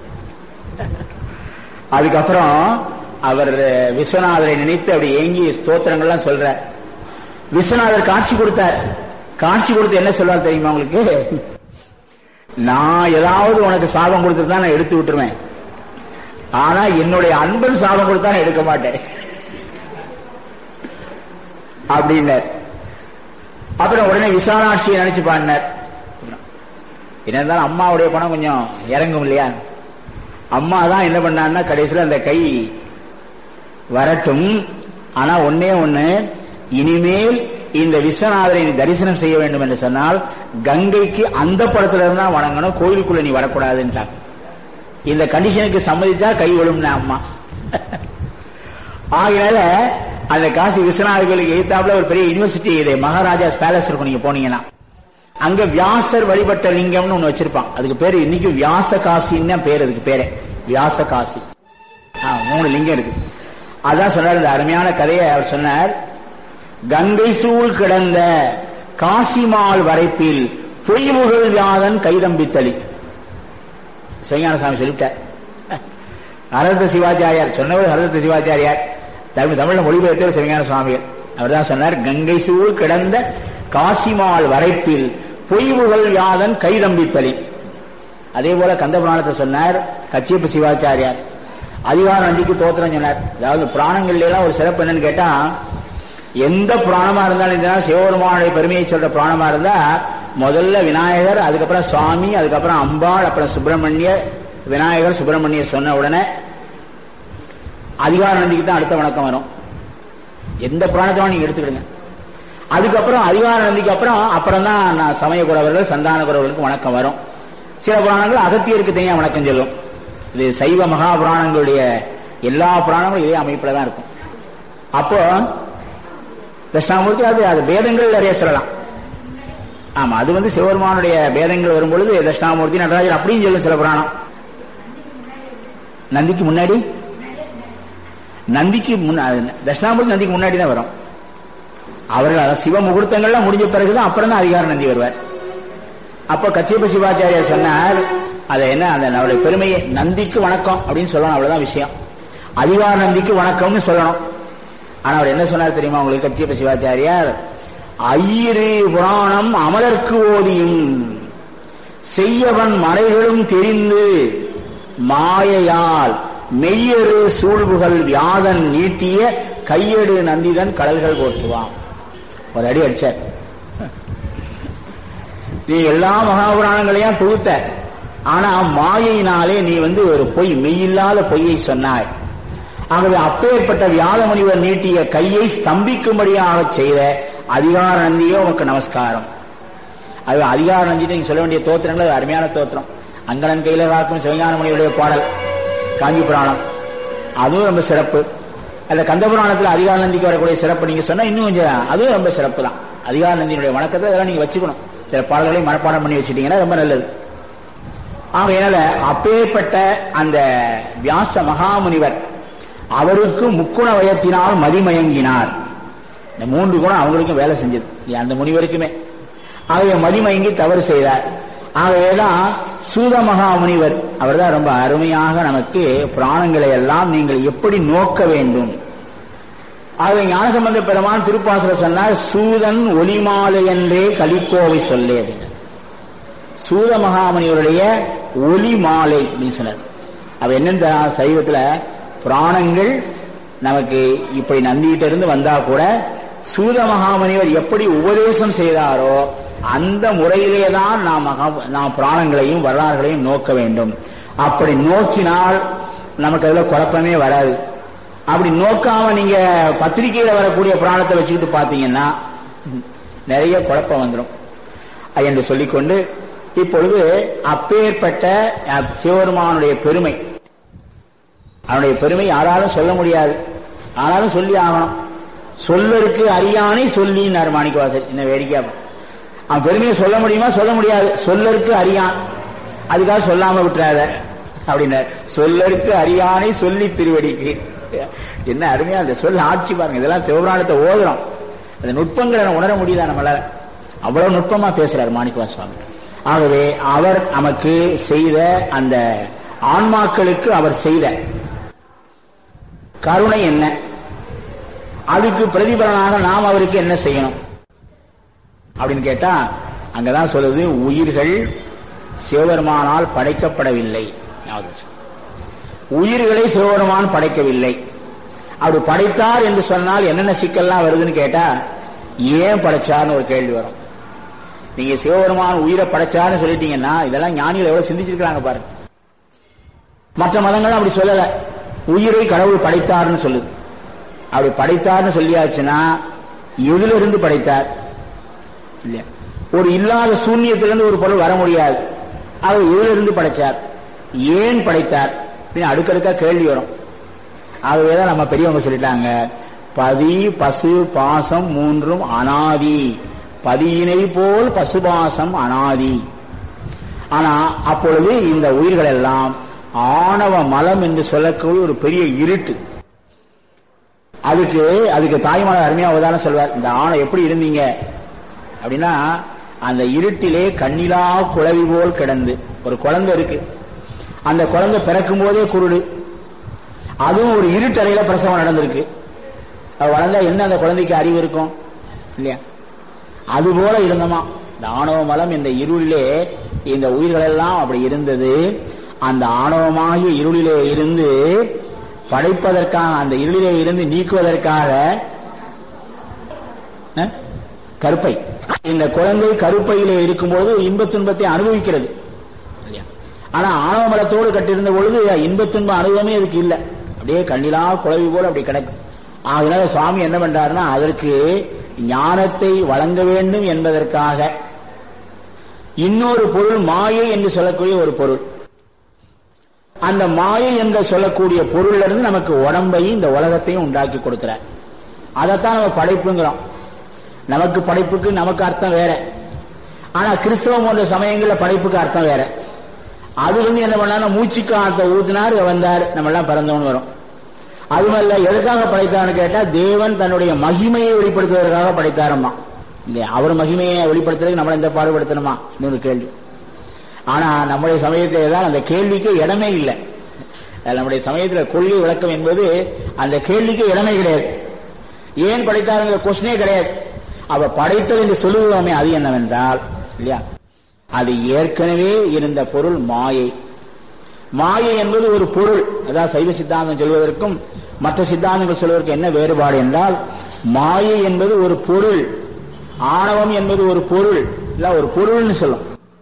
அதுக்கப்புறம் அவர் விஸ்வநாதரை நினைத்து அப்படி ஏங்கி ஸ்தோத்திரங்கள்லாம் சொல்ற விஸ்வநாதர் காட்சி கொடுத்தார் காட்சி கொடுத்து என்ன சொல்றாரு தெரியுமா உங்களுக்கு நான் ஏதாவது உனக்கு சாபம் கொடுத்துருந்தா நான் எடுத்து விட்டுருவேன் ஆனா என்னுடைய அன்பன் சாபம் கொடுத்தா நான் எடுக்க மாட்டேன் அப்படின்னார் அப்புறம் உடனே விசாலாட்சியை நினைச்சு பாடினார் என்ன இருந்தாலும் அம்மாவுடைய பணம் கொஞ்சம் இறங்கும் இல்லையா அம்மா தான் என்ன பண்ணான்னா கடைசியில் அந்த கை வரட்டும் ஆனா ஒன்னே ஒண்ணு இனிமேல் இந்த விஸ்வநாதரை நீ தரிசனம் செய்ய வேண்டும் என்று சொன்னால் கங்கைக்கு அந்த படத்துல இருந்தா வணங்கணும் கோயிலுக்குள்ள நீ வரக்கூடாதுன்றாங்க இந்த கண்டிஷனுக்கு சம்மதிச்சா கை விழும்னா அம்மா ஆகையால அந்த காசி விஸ்வநாதர் கோயிலுக்கு எய்த்தாப்புல ஒரு பெரிய யூனிவர்சிட்டி இது மகாராஜாஸ் பேலஸ் இருக்கும் நீங்க போனீங்கன்னா அங்க வியாசர் வழிபட்ட லிங்கம்னு ஒண்ணு வச்சிருப்பான் அதுக்கு பேரு இன்னைக்கு வியாச காசின்னு பேர் அதுக்கு பேரு வியாச காசி மூணு லிங்கம் இருக்கு அதான் சொன்னார் இந்த அருமையான கதையை அவர் சொன்னார் கங்கை சூழ் கிடந்த காசிமால் வரைப்பில் பொய்வுகள் வியாதன் கைதம்பித்தளி சிவஞான சாமி சொல்லிவிட்டார் ஹரத சிவாச்சாரியார் சொன்னவர் ஹரத சிவாச்சாரியார் தமிழ் தமிழ்ல மொழிபெயர்த்தவர் சிவஞான சுவாமிகள் அவர் தான் சொன்னார் கங்கை சூழ் கிடந்த காசிமால் வரைப்பில் பொய்வுகள் யாதன் கைதம்பித்தளி அதே போல கந்த புராணத்தை சொன்னார் கச்சியப்ப சிவாச்சாரியார் அதிகார நந்திக்கு தோத்திரம் சொன்னார் அதாவது புராணங்கள்ல எல்லாம் ஒரு சிறப்பு என்னன்னு கேட்டா எந்த புராணமா இருந்தாலும் இந்த சிவபெருமானுடைய பெருமையை சொல்ற புராணமா இருந்தா முதல்ல விநாயகர் அதுக்கப்புறம் சுவாமி அதுக்கப்புறம் அம்பாள் அப்புறம் சுப்பிரமணிய விநாயகர் சுப்பிரமணியர் சொன்ன உடனே அதிகார நந்திக்கு தான் அடுத்த வணக்கம் வரும் எந்த புராணத்தையும் நீங்க எடுத்துக்கிடுங்க அதுக்கப்புறம் அதிகார நந்திக்கு அப்புறம் அப்புறம் தான் சமய குறவர்கள் சந்தான குறவர்களுக்கு வணக்கம் வரும் சில புராணங்கள் அகத்தியருக்கு தனியா வணக்கம் சொல்லும் இது சைவ மகா புராணங்களுடைய எல்லா புராணங்களும் இதே அமைப்புல தான் இருக்கும் அப்போ தட்சிணாமூர்த்தி அது அது பேதங்கள் நிறைய சொல்லலாம் ஆமா அது வந்து சிவபெருமானுடைய பேதங்கள் வரும் பொழுது தட்சிணாமூர்த்தி நடராஜர் அப்படியும் சொல்லும் சில புராணம் நந்திக்கு முன்னாடி நந்திக்கு தட்சிணாமூர்த்தி நந்திக்கு முன்னாடி தான் வரும் அவர்கள் சிவ முகூர்த்தங்கள்லாம் முடிஞ்ச பிறகுதான் அப்புறம் தான் அதிகார நந்தி வருவார் அப்போ கச்சியப்ப சிவாச்சாரியார் சொன்னார் அதை என்ன அந்த அவருடைய பெருமையை நந்திக்கு வணக்கம் அப்படின்னு சொல்லணும் அவ்வளவுதான் விஷயம் அதிகார நந்திக்கு வணக்கம்னு சொல்லணும் ஆனா அவர் என்ன சொன்னார் தெரியுமா உங்களுக்கு கச்சியப்ப சிவாச்சாரியார் ஐயிரு புராணம் அமலர்க்கு ஓதியும் செய்யவன் மறைகளும் தெரிந்து மாயையால் மெய்யரு சூழ்வுகள் வியாதன் நீட்டிய கையெடு நந்திதன் கடல்கள் போற்றுவான் ஒரு அடி அடிச்சார் நீ எல்லா மகாபுராணங்களையும் தொகுத்த ஆனா மாயையினாலே நீ வந்து ஒரு பொய் மெய்யில்லாத பொய்யை சொன்னாய் ஆகவே அப்பேற்பட்ட வியாத முனிவர் நீட்டிய கையை ஸ்தம்பிக்கும்படியாக செய்த அதிகார நந்தியே உனக்கு நமஸ்காரம் அது அதிகார நந்திட்டு நீங்க சொல்ல வேண்டிய தோத்திரங்கள் அது அருமையான தோத்திரம் அங்கனன் கையில வாக்கும் சிவஞான முனிவருடைய பாடல் காஞ்சி புராணம் அதுவும் ரொம்ப சிறப்பு அந்த கந்த புராணத்துல அதிகார நந்திக்கு வரக்கூடிய சிறப்பு நீங்க சொன்னா இன்னும் கொஞ்சம் அதுவும் ரொம்ப சிறப்பு தான் அதிகார நந்தியினுடைய வணக்கத்தை அதெல்லாம் நீங்க வச்சுக்கணும் சில பாடல்களை மனப்பாடம் பண்ணி வச்சுட்டீங்கன்னா ரொம்ப நல்லது ஆகையினால அப்பேற்பட்ட அந்த வியாச மகாமுனிவர் அவருக்கு முக்குண வயத்தினால் மதிமயங்கினார் இந்த மூன்று குணம் அவங்களுக்கும் வேலை செஞ்சது அந்த முனிவருக்குமே ஆகைய மதிமயங்கி தவறு செய்தார் ஆகையேதான் சூத மகாமுனிவர் அவர் தான் ரொம்ப அருமையாக நமக்கு புராணங்களை எல்லாம் நீங்கள் எப்படி நோக்க வேண்டும் ஆகவே ஞானசம்பந்த பெருமான் திருப்பாசுர சொன்னார் சூதன் ஒளிமாலை என்றே கலிக்கோவை சொல்லே அப்படின்னார் சூத மகாமுனிவருடைய ஒளி மாலை அப்படின்னு சொன்னார் அவ என்னன்னு சைவத்துல புராணங்கள் நமக்கு இப்படி நந்திகிட்ட இருந்து வந்தா கூட சூத மகாமுனிவர் எப்படி உபதேசம் செய்தாரோ அந்த முறையிலே தான் நாம் மகா நாம் புராணங்களையும் வரலாறுகளையும் நோக்க வேண்டும் அப்படி நோக்கினால் நமக்கு அதுல குழப்பமே வராது அப்படி நோக்காம நீங்க பத்திரிகையில வரக்கூடிய புராணத்தை வச்சுக்கிட்டு பாத்தீங்கன்னா நிறைய குழப்பம் வந்துடும் என்று சொல்லிக்கொண்டு இப்பொழுது அப்பேற்பட்ட சிவபெருமானுடைய பெருமை அவனுடைய பெருமை யாராலும் சொல்ல முடியாது ஆனாலும் சொல்லி ஆகணும் சொல்லருக்கு அறியானை சொல்லினார் மாணிக்கவாசல் இந்த வேடிக்கையா அவன் பெருமையை சொல்ல முடியுமா சொல்ல முடியாது சொல்லருக்கு அறியான் அதுக்காக சொல்லாம விட்டுறாத அப்படின்னார் சொல்லருக்கு அறியானை சொல்லி திருவடிக்கு என்ன அருமையா அந்த சொல்ல ஆட்சி பாருங்க இதெல்லாம் சிவபுராணத்தை ஓதுறோம் அந்த நுட்பங்களை உணர முடியுதா நம்மளால அவ்வளவு நுட்பமா பேசுறாரு மாணிக்கவா சுவாமி ஆகவே அவர் நமக்கு செய்த அந்த ஆன்மாக்களுக்கு அவர் செய்த கருணை என்ன அதுக்கு பிரதிபலனாக நாம் அவருக்கு என்ன செய்யணும் அப்படின்னு கேட்டா அங்கதான் சொல்லுது உயிர்கள் சிவபெருமானால் படைக்கப்படவில்லை உயிர்களை சிவபெருமான் படைக்கவில்லை அப்படி படைத்தார் என்று சொன்னால் என்னென்ன சிக்கல்லாம் வருதுன்னு கேட்டா ஏன் படைச்சார்னு ஒரு கேள்வி வரும் நீங்க சிவபெருமான் உயிரை படைச்சார்னு சொல்லிட்டீங்கன்னா இதெல்லாம் ஞானிகள் எவ்வளவு சிந்திச்சிருக்கிறாங்க பாருங்க மற்ற மதங்கள் அப்படி சொல்லல உயிரை கடவுள் படைத்தார்னு சொல்லுது அப்படி படைத்தார்னு சொல்லியாச்சுன்னா எதுல இருந்து படைத்தார் இல்லையா ஒரு இல்லாத சூன்யத்திலிருந்து ஒரு பொருள் வர முடியாது அவர் எதுல இருந்து படைச்சார் ஏன் படைத்தார் அப்படின்னு அடுக்கடுக்கா கேள்வி வரும் ஆகவேதான் நம்ம பெரியவங்க சொல்லிட்டாங்க பதி பசு பாசம் மூன்றும் அனாதி பதியினை போல் பசுபாசம் அனாதி ஆனா அப்பொழுது இந்த உயிர்கள் எல்லாம் ஆணவ மலம் என்று சொல்லக்கூடிய ஒரு பெரிய இருட்டு அதுக்கு அதுக்கு தாய்மார அருமையா உதாரணம் சொல்வார் இந்த ஆணை எப்படி இருந்தீங்க அப்படின்னா அந்த இருட்டிலே கண்ணிலா குழவி போல் கிடந்து ஒரு குழந்தை இருக்கு அந்த குழந்தை பிறக்கும் போதே குருடு அதுவும் ஒரு இருட்டறையில பிரசவம் நடந்திருக்கு அது வளர்ந்தா என்ன அந்த குழந்தைக்கு அறிவு இருக்கும் இல்லையா அது போல இருந்தமா இந்த ஆணவ மலம் என்ற இருளிலே இந்த உயிர்கள் எல்லாம் அப்படி இருந்தது அந்த ஆணவமாகிய இருளிலே இருந்து படைப்பதற்காக அந்த இருளிலே இருந்து நீக்குவதற்காக கருப்பை இந்த குழந்தை கருப்பையிலே இருக்கும்போது இன்பத் துன்பத்தை அனுபவிக்கிறது ஆனா ஆணவ மலத்தோடு கட்டியிருந்த பொழுது இன்பத் துன்ப அனுபவமே அதுக்கு இல்லை அப்படியே கண்ணிலா குழவி போல அப்படி கிடக்கு அதனால சுவாமி என்ன பண்றாருன்னா அதற்கு ஞானத்தை வழங்க வேண்டும் என்பதற்காக இன்னொரு பொருள் மாயை என்று சொல்லக்கூடிய ஒரு பொருள் அந்த மாயை என்று சொல்லக்கூடிய பொருள்ல இருந்து நமக்கு உடம்பையும் இந்த உலகத்தையும் உண்டாக்கி கொடுக்கிறார் அதைத்தான் நம்ம படைப்புங்கிறோம் நமக்கு படைப்புக்கு நமக்கு அர்த்தம் வேற ஆனா கிறிஸ்தவம் போன்ற சமயங்களில் படைப்புக்கு அர்த்தம் வேற அது வந்து என்ன பண்ணா மூச்சுக்கு ஆத்த ஊத்தினார் வந்தார் நம்ம எல்லாம் பிறந்தவன் வரும் அதுமல்ல எதுக்காக படைத்தார்னு கேட்டா தேவன் தன்னுடைய மகிமையை வெளிப்படுத்துவதற்காக படைத்தாரம்மா இல்லையா அவர் மகிமையை வெளிப்படுத்துறதுக்கு நம்மளை இந்த பாடுபடுத்தணுமா இன்னொரு கேள்வி ஆனா நம்முடைய சமயத்தில் தான் அந்த கேள்விக்கு இடமே இல்லை நம்முடைய சமயத்தில் கொள்கை விளக்கம் என்பது அந்த கேள்விக்கு இடமே கிடையாது ஏன் படைத்தாருங்கிற கொஸ்டினே கிடையாது அவ படைத்தது என்று சொல்லுகிறோமே அது என்னவென்றால் இல்லையா அது ஏற்கனவே இருந்த பொருள் மாயை மாயை என்பது ஒரு பொருள் அதாவது சைவ சித்தாந்தம் சொல்வதற்கும் மற்ற சித்தாந்தங்கள் சொல்வதற்கு என்ன வேறுபாடு என்றால் மாயை என்பது ஒரு பொருள் ஆணவம் என்பது ஒரு பொருள் இல்ல ஒரு பொருள்னு சொல்லும்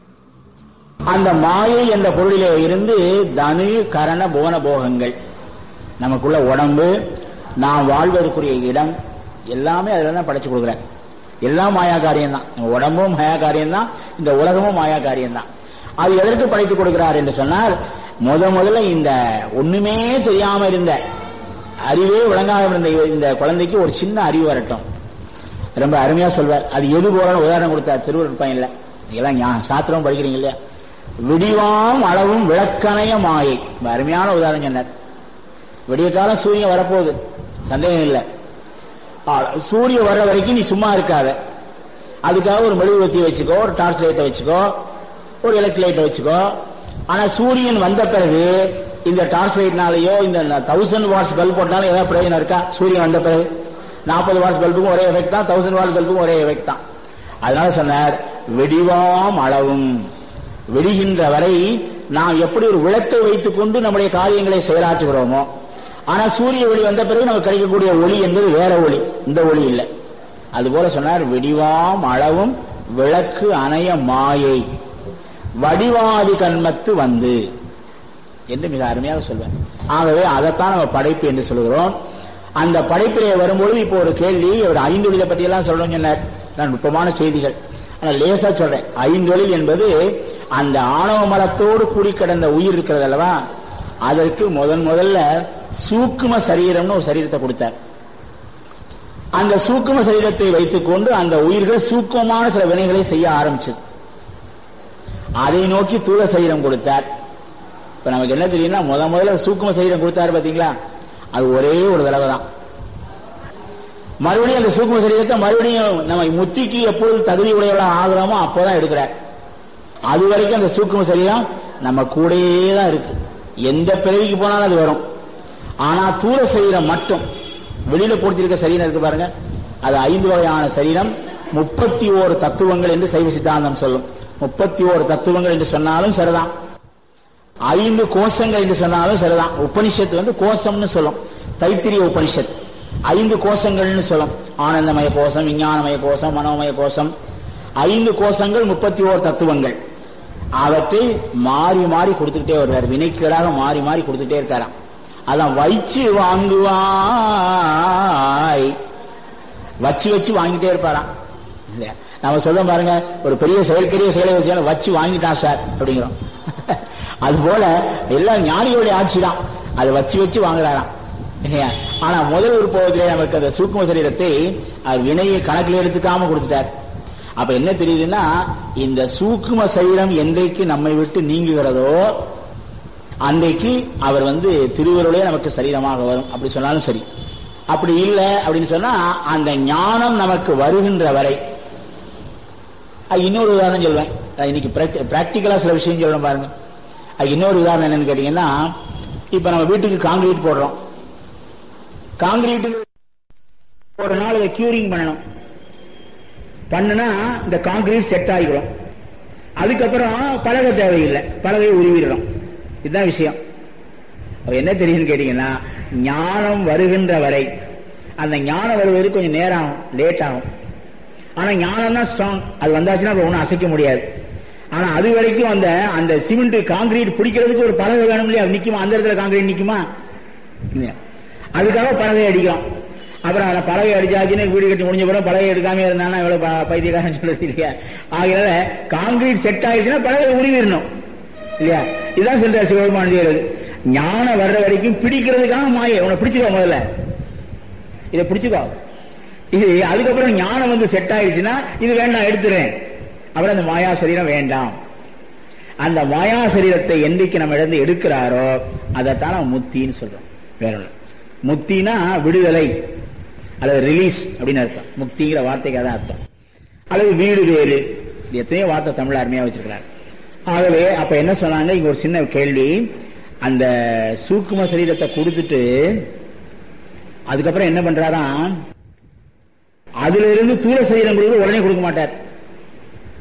அந்த மாயை என்ற பொருளிலே இருந்து தனு கரண போன போகங்கள் நமக்குள்ள உடம்பு நாம் வாழ்வதற்குரிய இடம் எல்லாமே அதுல தான் படைச்சு கொடுக்குற எல்லாம் மாயா காரியம் தான் நம்ம உடம்பும் மாயா காரியம் தான் இந்த உலகமும் மாயா காரியம் தான் அது எதற்கு படைத்து கொடுக்கிறார் என்று சொன்னால் முத முதல்ல இந்த ஒண்ணுமே தெரியாம இருந்த அறிவே விளங்காம இருந்த இவ- இந்த குழந்தைக்கு ஒரு சின்ன அறிவு வரட்டும் ரொம்ப அருமையா சொல்வார் அது எது போலன்னு உதாரணம் கொடுத்தார் திருவள்ளுவர் பையன்ல இதெல்லாம் ஞா- சாத்திரம் படிக்கிறீங்க இல்லையா விடிவாம் அளவும் விளக்கணைய மாயை ரொம்ப அருமையான உதாரணம் சொன்னார் விடிய காலம் சூரியன் வரப்போகுது சந்தேகம் இல்லை ஆ, சூரியன் வர்ற வரைக்கும் நீ சும்மா இருக்காத அதுக்காக ஒரு மெழுகுவத்தி வச்சுக்கோ ஒரு டார்ச் லைட்டை வச்சுக்கோ ஒரு எலக்ட்ரிக் லைட்டை வச்சுக்கோ ஆனா சூரியன் வந்த பிறகு இந்த டார்ச் லைட்னாலயோ இந்த தௌசண்ட் வாட்ஸ் பல்ப் போட்டாலும் ஏதாவது பிரயோஜனம் இருக்கா சூரியன் வந்த பிறகு நாற்பது வாட்ஸ் பல்புக்கும் ஒரே எஃபெக்ட் தான் தௌசண்ட் வாட்ஸ் பல்புக்கும் ஒரே எஃபெக்ட் தான் அதனால சொன்னார் வெடிவாம் அளவும் வெடிகின்ற வரை நாம் எப்படி ஒரு விளக்கை வைத்துக் கொண்டு நம்முடைய காரியங்களை செயலாற்றுகிறோமோ ஆனா சூரிய ஒளி வந்த பிறகு நமக்கு கிடைக்கக்கூடிய ஒளி என்பது வேற ஒளி இந்த ஒளி இல்லை அதுபோல சொன்னார் வெடிவாம் அளவும் விளக்கு அணைய மாயை வடிவாதி கண்மத்து வந்து என்று மிக அருமையாக சொல்வேன் ஆகவே அதைத்தான் நம்ம படைப்பு என்று சொல்கிறோம் அந்த படைப்பிலே வரும்பொழுது இப்போ ஒரு கேள்வி ஒரு ஐந்தொழிலை பத்தி எல்லாம் சொல்றோம் சொன்னார் நான் நுட்பமான செய்திகள் ஆனா லேசா சொல்றேன் ஐந்தொழில் என்பது அந்த ஆணவ மலத்தோடு கூடி கிடந்த உயிர் இருக்கிறது அல்லவா அதற்கு முதன் முதல்ல சூக்கும சரீரம்னு ஒரு சரீரத்தை கொடுத்தார் அந்த சூக்கும சரீரத்தை வைத்துக்கொண்டு அந்த உயிர்கள் சூக்குமமான சில வினைகளை செய்ய ஆரம்பிச்சது அதை நோக்கி தூள சரீரம் கொடுத்தார் இப்ப நமக்கு என்ன தெரியும்னா முத முதல்ல சூக்கும சரீரம் கொடுத்தாரு பாத்தீங்களா அது ஒரே ஒரு தடவை தான் மறுபடியும் அந்த சூக்கும சரீரத்தை மறுபடியும் நம்ம முத்திக்கு எப்பொழுது தகுதி உடையவளா ஆகிறோமோ அப்போதான் எடுக்கிறார் அது வரைக்கும் அந்த சூக்கும சரீரம் நம்ம கூடயே தான் இருக்கு எந்த பிறவிக்கு போனாலும் அது வரும் ஆனா தூர சரீரம் மட்டும் வெளியில பொறுத்திருக்க சரீரம் இருக்கு பாருங்க அது ஐந்து வகையான சரீரம் முப்பத்தி ஓரு தத்துவங்கள் என்று சைவ சித்தாந்தம் சொல்லும் முப்பத்தி ஓரு தத்துவங்கள் என்று சொன்னாலும் சரிதான் ஐந்து கோஷங்கள் என்று சொன்னாலும் சரிதான் உபனிஷத்து வந்து கோஷம்னு சொல்லும் தைத்திரிய உபனிஷத் ஐந்து கோஷங்கள்னு சொல்லும் ஆனந்தமய கோஷம் விஞ்ஞானமய கோஷம் மனோமய கோஷம் ஐந்து கோஷங்கள் முப்பத்தி ஓர் தத்துவங்கள் அவற்றை மாறி மாறி கொடுத்துக்கிட்டே வருவார் வினைக்கீடாக மாறி மாறி கொடுத்துட்டே இருக்காராம் அதான் வச்சு வாங்குவாய் வச்சு வச்சு வாங்கிட்டே இருப்பாராம் இல்லையா? நம்ம சொல்ல பாருங்க ஒரு பெரிய செயற்கரிய செயலை வச்சு வச்சு வாங்கிட்டான் சார் அப்படிங்கிறோம் அது போல எல்லாம் ஞானிகளுடைய ஆட்சி தான் அதை வச்சு வச்சு வாங்குறாராம் இல்லையா? ஆனா முதல் உற்பவத்திலே நமக்கு அந்த சூக்ம சரீரத்தை அவர் வினையை கணக்கில் எடுத்துக்காம கொடுத்துட்டார் அப்ப என்ன தெரியுதுன்னா இந்த சூக்கும சரீரம் என்றைக்கு நம்மை விட்டு நீங்குகிறதோ அன்றைக்கு அவர் வந்து திருவருளே நமக்கு சரீரமாக வரும் அப்படி சொன்னாலும் சரி அப்படி இல்லை அப்படின்னு சொன்னா அந்த ஞானம் நமக்கு வருகின்ற வரை அது இன்னொரு உதாரணம் சொல்வேன் அது இன்னைக்கு பிராக்டிக்கலா சில விஷயம் சொல்றேன் பாருங்க அது இன்னொரு உதாரணம் என்னன்னு கேட்டீங்கன்னா இப்ப நம்ம வீட்டுக்கு காங்கிரீட் போடுறோம் காங்கிரீட்டுக்கு ஒரு நாள் இதை கியூரிங் பண்ணணும் பண்ணுனா இந்த காங்கிரீட் செட் ஆகிடும் அதுக்கப்புறம் பலகை தேவையில்லை பலகையை உருவிடுறோம் இதுதான் விஷயம் அப்ப என்ன தெரியுதுன்னு கேட்டீங்கன்னா ஞானம் வருகின்ற வரை அந்த ஞானம் வருவதற்கு கொஞ்சம் நேரம் ஆகும் லேட் ஆகும் ஆனா ஞானம் தான் ஸ்ட்ராங் அது வந்தாச்சுன்னா அப்புறம் ஒன்றும் அசைக்க முடியாது ஆனா அது வரைக்கும் அந்த அந்த சிமெண்ட் காங்கிரீட் பிடிக்கிறதுக்கு ஒரு பலகை வேணும் இல்லையா நிக்குமா அந்த இடத்துல காங்கிரீட் நிக்குமா இல்லையா? அதுக்காக பலகை அடிக்கிறோம் அப்புறம் அந்த பலகை அடிச்சாச்சுன்னு வீடு கட்டி முடிஞ்ச பிறகு பலகை எடுக்காம இருந்தானா எவ்வளவு ப- பைத்தியக்காரன் சொல்றது இல்லையா ஆகையால காங்கிரீட் செட் ஆயிடுச்சுன்னா பலகை உருவிடணும் இல்லையா இதுதான் சென்ற சிவபெருமான் செய்யறது ஞானம் வர்ற வரைக்கும் பிடிக்கிறதுக்காக மாயை உன்னை பிடிச்சுக்கோ முதல்ல இதை பிடிச்சுக்கோ இது அதுக்கப்புறம் ஞானம் வந்து செட் ஆயிடுச்சுன்னா இது வேண்டாம் எடுத்துறேன் அப்புறம் அந்த மாயா சரீரம் வேண்டாம் அந்த மாயா சரீரத்தை என்னைக்கு நம்ம இழந்து எடுக்கிறாரோ அதைத்தான் நம்ம முத்தின்னு சொல்றோம் வேற ஒண்ணு முத்தினா விடுதலை அல்லது ரிலீஸ் அப்படின்னு அர்த்தம் முக்திங்கிற வார்த்தைக்கு அதான் அர்த்தம் அல்லது வீடு வேறு இது எத்தனையோ வார்த்தை தமிழ் அருமையா வச்சிருக்கிறார் ஆகவே அப்ப என்ன சொன்னாங்க இங்க ஒரு சின்ன கேள்வி அந்த சூக்கும சரீரத்தை கொடுத்துட்டு அதுக்கப்புறம் என்ன பண்றாராம் அதுல இருந்து தூர சரீரம் கொடுத்து உடனே கொடுக்க மாட்டார்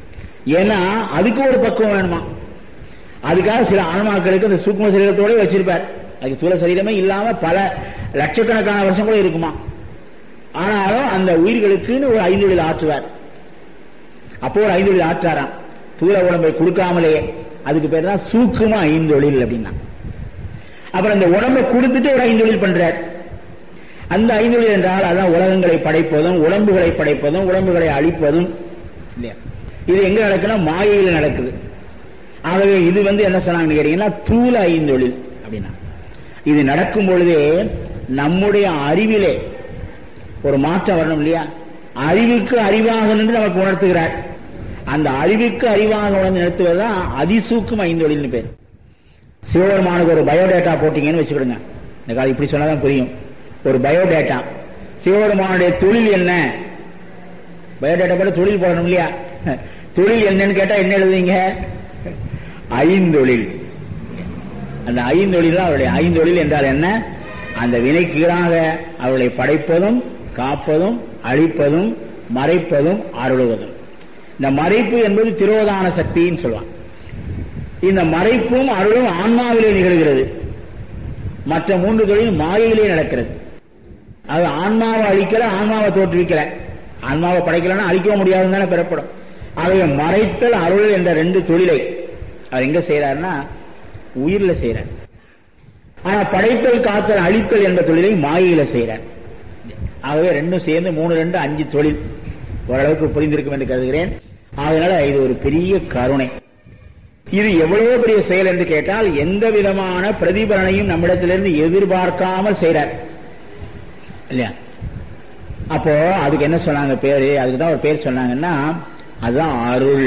ஏன்னா அதுக்கு ஒரு பக்குவம் வேணுமா அதுக்காக சில ஆன்மாக்களுக்கு அந்த சூக்ம சரீரத்தோட வச்சிருப்பார் அதுக்கு தூர சரீரமே இல்லாம பல லட்சக்கணக்கான வருஷம் கூட இருக்குமா ஆனாலும் அந்த உயிர்களுக்குன்னு ஒரு ஐந்தொழில் ஆற்றுவார் அப்போ ஒரு ஐந்தொழில் ஆற்றாராம் தூர உடம்பை கொடுக்காமலேயே அதுக்கு பேர் தான் சூக்கும ஐந்தொழில் அப்படின்னா அப்புறம் அந்த உடம்பை கொடுத்துட்டு ஒரு ஐந்தொழில் பண்றார் அந்த ஐந்தொழில் என்றால் அதான் உலகங்களை படைப்பதும் உடம்புகளை படைப்பதும் உடம்புகளை அழிப்பதும் இல்லையா இது எங்க நடக்குன்னா மாயையில் நடக்குது ஆகவே இது வந்து என்ன சொன்னாங்கன்னு கேட்டீங்கன்னா தூல ஐந்தொழில் அப்படின்னா இது நடக்கும் பொழுதே நம்முடைய அறிவிலே ஒரு மாற்றம் வரணும் இல்லையா அறிவுக்கு அறிவாக நின்று நமக்கு உணர்த்துகிறார் அந்த அறிவுக்கு அறிவாக உணர்ந்து நிறுத்துவதுதான் அதிசூக்கும் ஐந்தொழில்னு பேர் சிவபெருமானுக்கு ஒரு பயோடேட்டா போட்டீங்கன்னு வச்சுக்கிடுங்க இந்த காலம் இப்படி சொன்னாதான் புரியும் ஒரு பயோடேட்டா சிவபெருமானுடைய தொழில் என்ன பயோடேட்டா போட்டு தொழில் போடணும் இல்லையா தொழில் என்னன்னு கேட்டா என்ன எழுதுவீங்க ஐந்தொழில் அந்த ஐந்தொழில் தான் அவருடைய ஐந்தொழில் என்றால் என்ன அந்த வினைக்கீழாக அவர்களை படைப்பதும் காப்பதும் அழிப்பதும் மறைப்பதும் அருளுவதும் இந்த மறைப்பு என்பது திரோதான சக்தின்னு சொல்லுவாங்க இந்த மறைப்பும் அருளும் ஆன்மாவிலே நிகழ்கிறது மற்ற மூன்று தொழில் மாயையிலே நடக்கிறது அது ஆன்மாவை அழிக்கல ஆன்மாவை தோற்றுவிக்கல ஆன்மாவை படைக்கலன்னா அழிக்க முடியாதுன்னு தானே பெறப்படும் ஆகவே மறைத்தல் அருள் என்ற ரெண்டு தொழிலை அவர் எங்க செய்யறாருன்னா உயிர்ல செய்யறார் ஆனா படைத்தல் காத்தல் அழித்தல் என்ற தொழிலை மாயையில செய்யறார் ஆகவே ரெண்டும் சேர்ந்து மூணு ரெண்டு அஞ்சு தொழில் ஓரளவுக்கு புரிந்திருக்கும் என்று கருதுகிறேன் அதனால இது ஒரு பெரிய கருணை இது எவ்வளவு பெரிய செயல் என்று கேட்டால் எந்த விதமான பிரதிபலனையும் நம்மிடத்திலிருந்து எதிர்பார்க்காமல் செய்யறார் இல்லையா அப்போ அதுக்கு என்ன சொன்னாங்க பேரு அதுக்கு தான் ஒரு பேர் சொன்னாங்கன்னா அதுதான் அருள்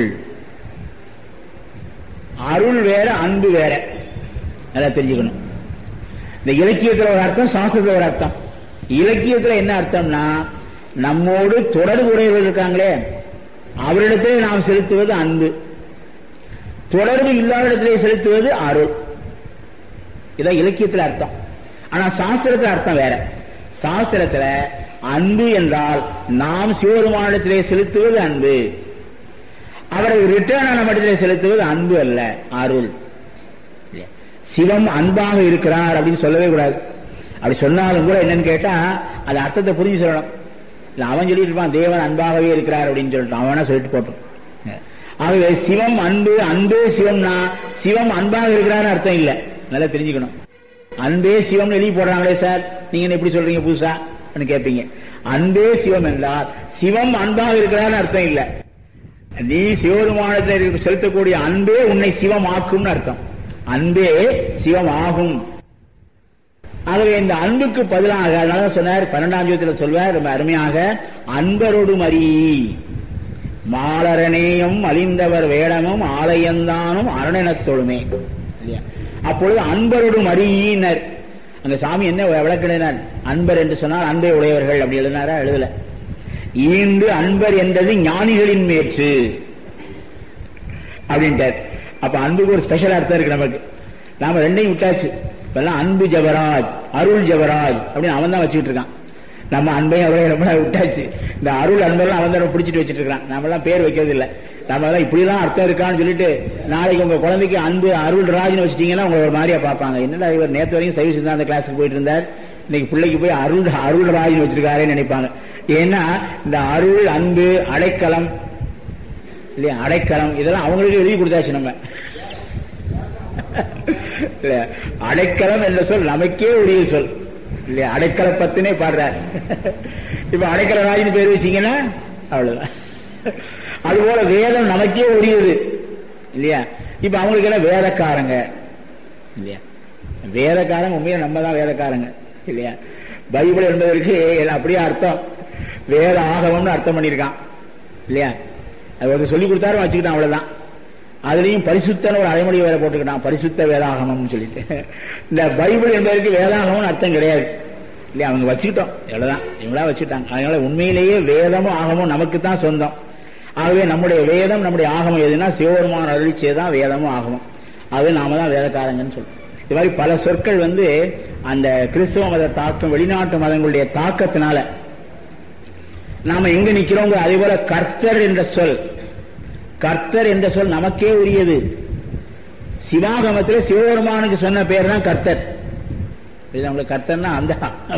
அருள் வேற அன்பு வேற நல்லா தெரிஞ்சுக்கணும் இந்த இலக்கியத்துல ஒரு அர்த்தம் சாஸ்திரத்துல ஒரு அர்த்தம் இலக்கியத்துல என்ன அர்த்தம்னா நம்மோடு தொடர்புடையவர்கள் இருக்காங்களே அவரிடத்திலே நாம் செலுத்துவது அன்பு தொடர்பு இல்லாத இடத்திலே செலுத்துவது அருள் இதான் இலக்கியத்துல அர்த்தம் ஆனா சாஸ்திரத்துல அர்த்தம் வேற சாஸ்திரத்துல அன்பு என்றால் நாம் சிவபெருமானிடத்திலே செலுத்துவது அன்பு அவரை ரிட்டர்ன் ஆன மட்டத்திலே செலுத்துவது அன்பு அல்ல அருள் சிவம் அன்பாக இருக்கிறார் அப்படின்னு சொல்லவே கூடாது அப்படி சொன்னாலும் கூட என்னன்னு கேட்டா அது அர்த்தத்தை புரிஞ்சு சொல்லணும் இல்ல அவன் சொல்லிட்டு இருப்பான் தேவன் அன்பாகவே இருக்கிறார் அப்படின்னு சொல்லிட்டு அவனா சொல்லிட்டு போட்டோம் ஆகவே சிவம் அன்பு அன்பே சிவம்னா சிவம் அன்பாக இருக்கிறான்னு அர்த்தம் இல்ல நல்லா தெரிஞ்சுக்கணும் அன்பே சிவம் எழுதி போடுறாங்களே சார் நீங்க என்ன எப்படி சொல்றீங்க புதுசா கேட்பீங்க அன்பே சிவம் என்றால் சிவம் அன்பாக இருக்கிறான்னு அர்த்தம் இல்ல நீ சிவபெருமானத்தில் செலுத்தக்கூடிய அன்பே உன்னை சிவம் ஆக்கும்னு அர்த்தம் அன்பே சிவம் ஆகும் ஆகவே இந்த அன்புக்கு பதிலாக அதனால சொன்னார் பன்னெண்டாம் ஜோதியில் சொல்வார் ரொம்ப அருமையாக அன்பரோடு மறி மாலரநேயம் அழிந்தவர் வேடமும் ஆலயந்தானும் அரணெனத் தொழுமே இல்லையா அப்பொழுது அன்பரோடு மறியினர் அந்த சாமி என்ன விளக்கினார் அன்பர் என்று சொன்னால் அன்பை உடையவர்கள் அப்படி எழுதினாரா எழுதல ஈண்டு அன்பர் என்றது ஞானிகளின் மேற்று அப்படின்ட்டார் அப்ப அன்புக்கு ஒரு ஸ்பெஷல் அர்த்தம் இருக்கு நமக்கு நாம ரெண்டையும் விட்டாச்சு இப்பெல்லாம் அன்பு ஜபராஜ் அருள் ஜபராஜ் அப்படின்னு அவன் தான் வச்சுக்கிட்டு இருக்கான் நம்ம அன்பையும் அவரையும் ரொம்ப விட்டாச்சு இந்த அருள் அன்பெல்லாம் அவன் தான் பிடிச்சிட்டு வச்சுட்டு இருக்கான் நம்ம எல்லாம் பேர் வைக்கிறது இல்ல நம்ம எல்லாம் இப்படிலாம் அர்த்தம் இருக்கான்னு சொல்லிட்டு நாளைக்கு உங்க குழந்தைக்கு அன்பு அருள் ராஜ்னு வச்சுட்டீங்கன்னா உங்க ஒரு மாதிரியா பார்ப்பாங்க என்னடா இவர் நேற்று வரைக்கும் சைவ சித்தாந்த கிளாஸுக்கு போயிட்டு இருந்தார் இன்னைக்கு பிள்ளைக்கு போய் அருள் அருள் ராஜ்னு வச்சிருக்காருன்னு நினைப்பாங்க ஏன்னா இந்த அருள் அன்பு அடைக்கலம் இல்லையா அடைக்கலம் இதெல்லாம் அவங்களுக்கு எழுதி கொடுத்தாச்சு நம்ம அடைக்கலம் என்ற சொல் நமக்கே உரிய சொல் இல்லையா அடைக்கல பத்துனே பாடுறார் இப்ப அடைக்கல ராஜின்னு பேர் வச்சீங்கன்னா அவ்வளவுதான் அதுபோல வேதம் நமக்கே உரியது இல்லையா இப்ப அவங்களுக்கு எல்லாம் வேதக்காரங்க இல்லையா வேதக்காரங்க உண்மையில நம்ம தான் வேதக்காரங்க இல்லையா பைபிள் என்பதற்கு அப்படியே அர்த்தம் வேத ஆகவம்னு அர்த்தம் பண்ணியிருக்கான் இல்லையா அது வந்து சொல்லி கொடுத்தாரும் வச்சுக்கிட்டான் அவ்வளவுதான் அதுலயும் பரிசுத்தன ஒரு அடைமொழி வேற போட்டுக்கிட்டான் பரிசுத்த வேதாகமம்னு சொல்லிட்டு இந்த பைபிள் என்பதற்கு வேதாகமம்னு அர்த்தம் கிடையாது இல்லையா அவங்க வச்சுக்கிட்டோம் எவ்வளவுதான் இவங்களா வச்சுட்டாங்க அதனால உண்மையிலேயே வேதமும் ஆகமும் நமக்கு தான் சொந்தம் ஆகவே நம்முடைய வேதம் நம்முடைய ஆகமம் எதுனா சிவபெருமான அருளிச்சே தான் வேதமும் ஆகமும் அது நாம தான் வேதக்காரங்கன்னு சொல்றோம் இது மாதிரி பல சொற்கள் வந்து அந்த கிறிஸ்துவ மத தாக்கம் வெளிநாட்டு மதங்களுடைய தாக்கத்தினால நாம எங்க நிக்கிறோங்க அதே போல கர்த்தர் என்ற சொல் கர்த்தர் என்ற சொல் நமக்கே உரியது சிவாகமத்தில் சிவபெருமானுக்கு சொன்ன பேர் தான் கர்த்தர் இது உங்களுக்கு கர்த்தர்னா அந்த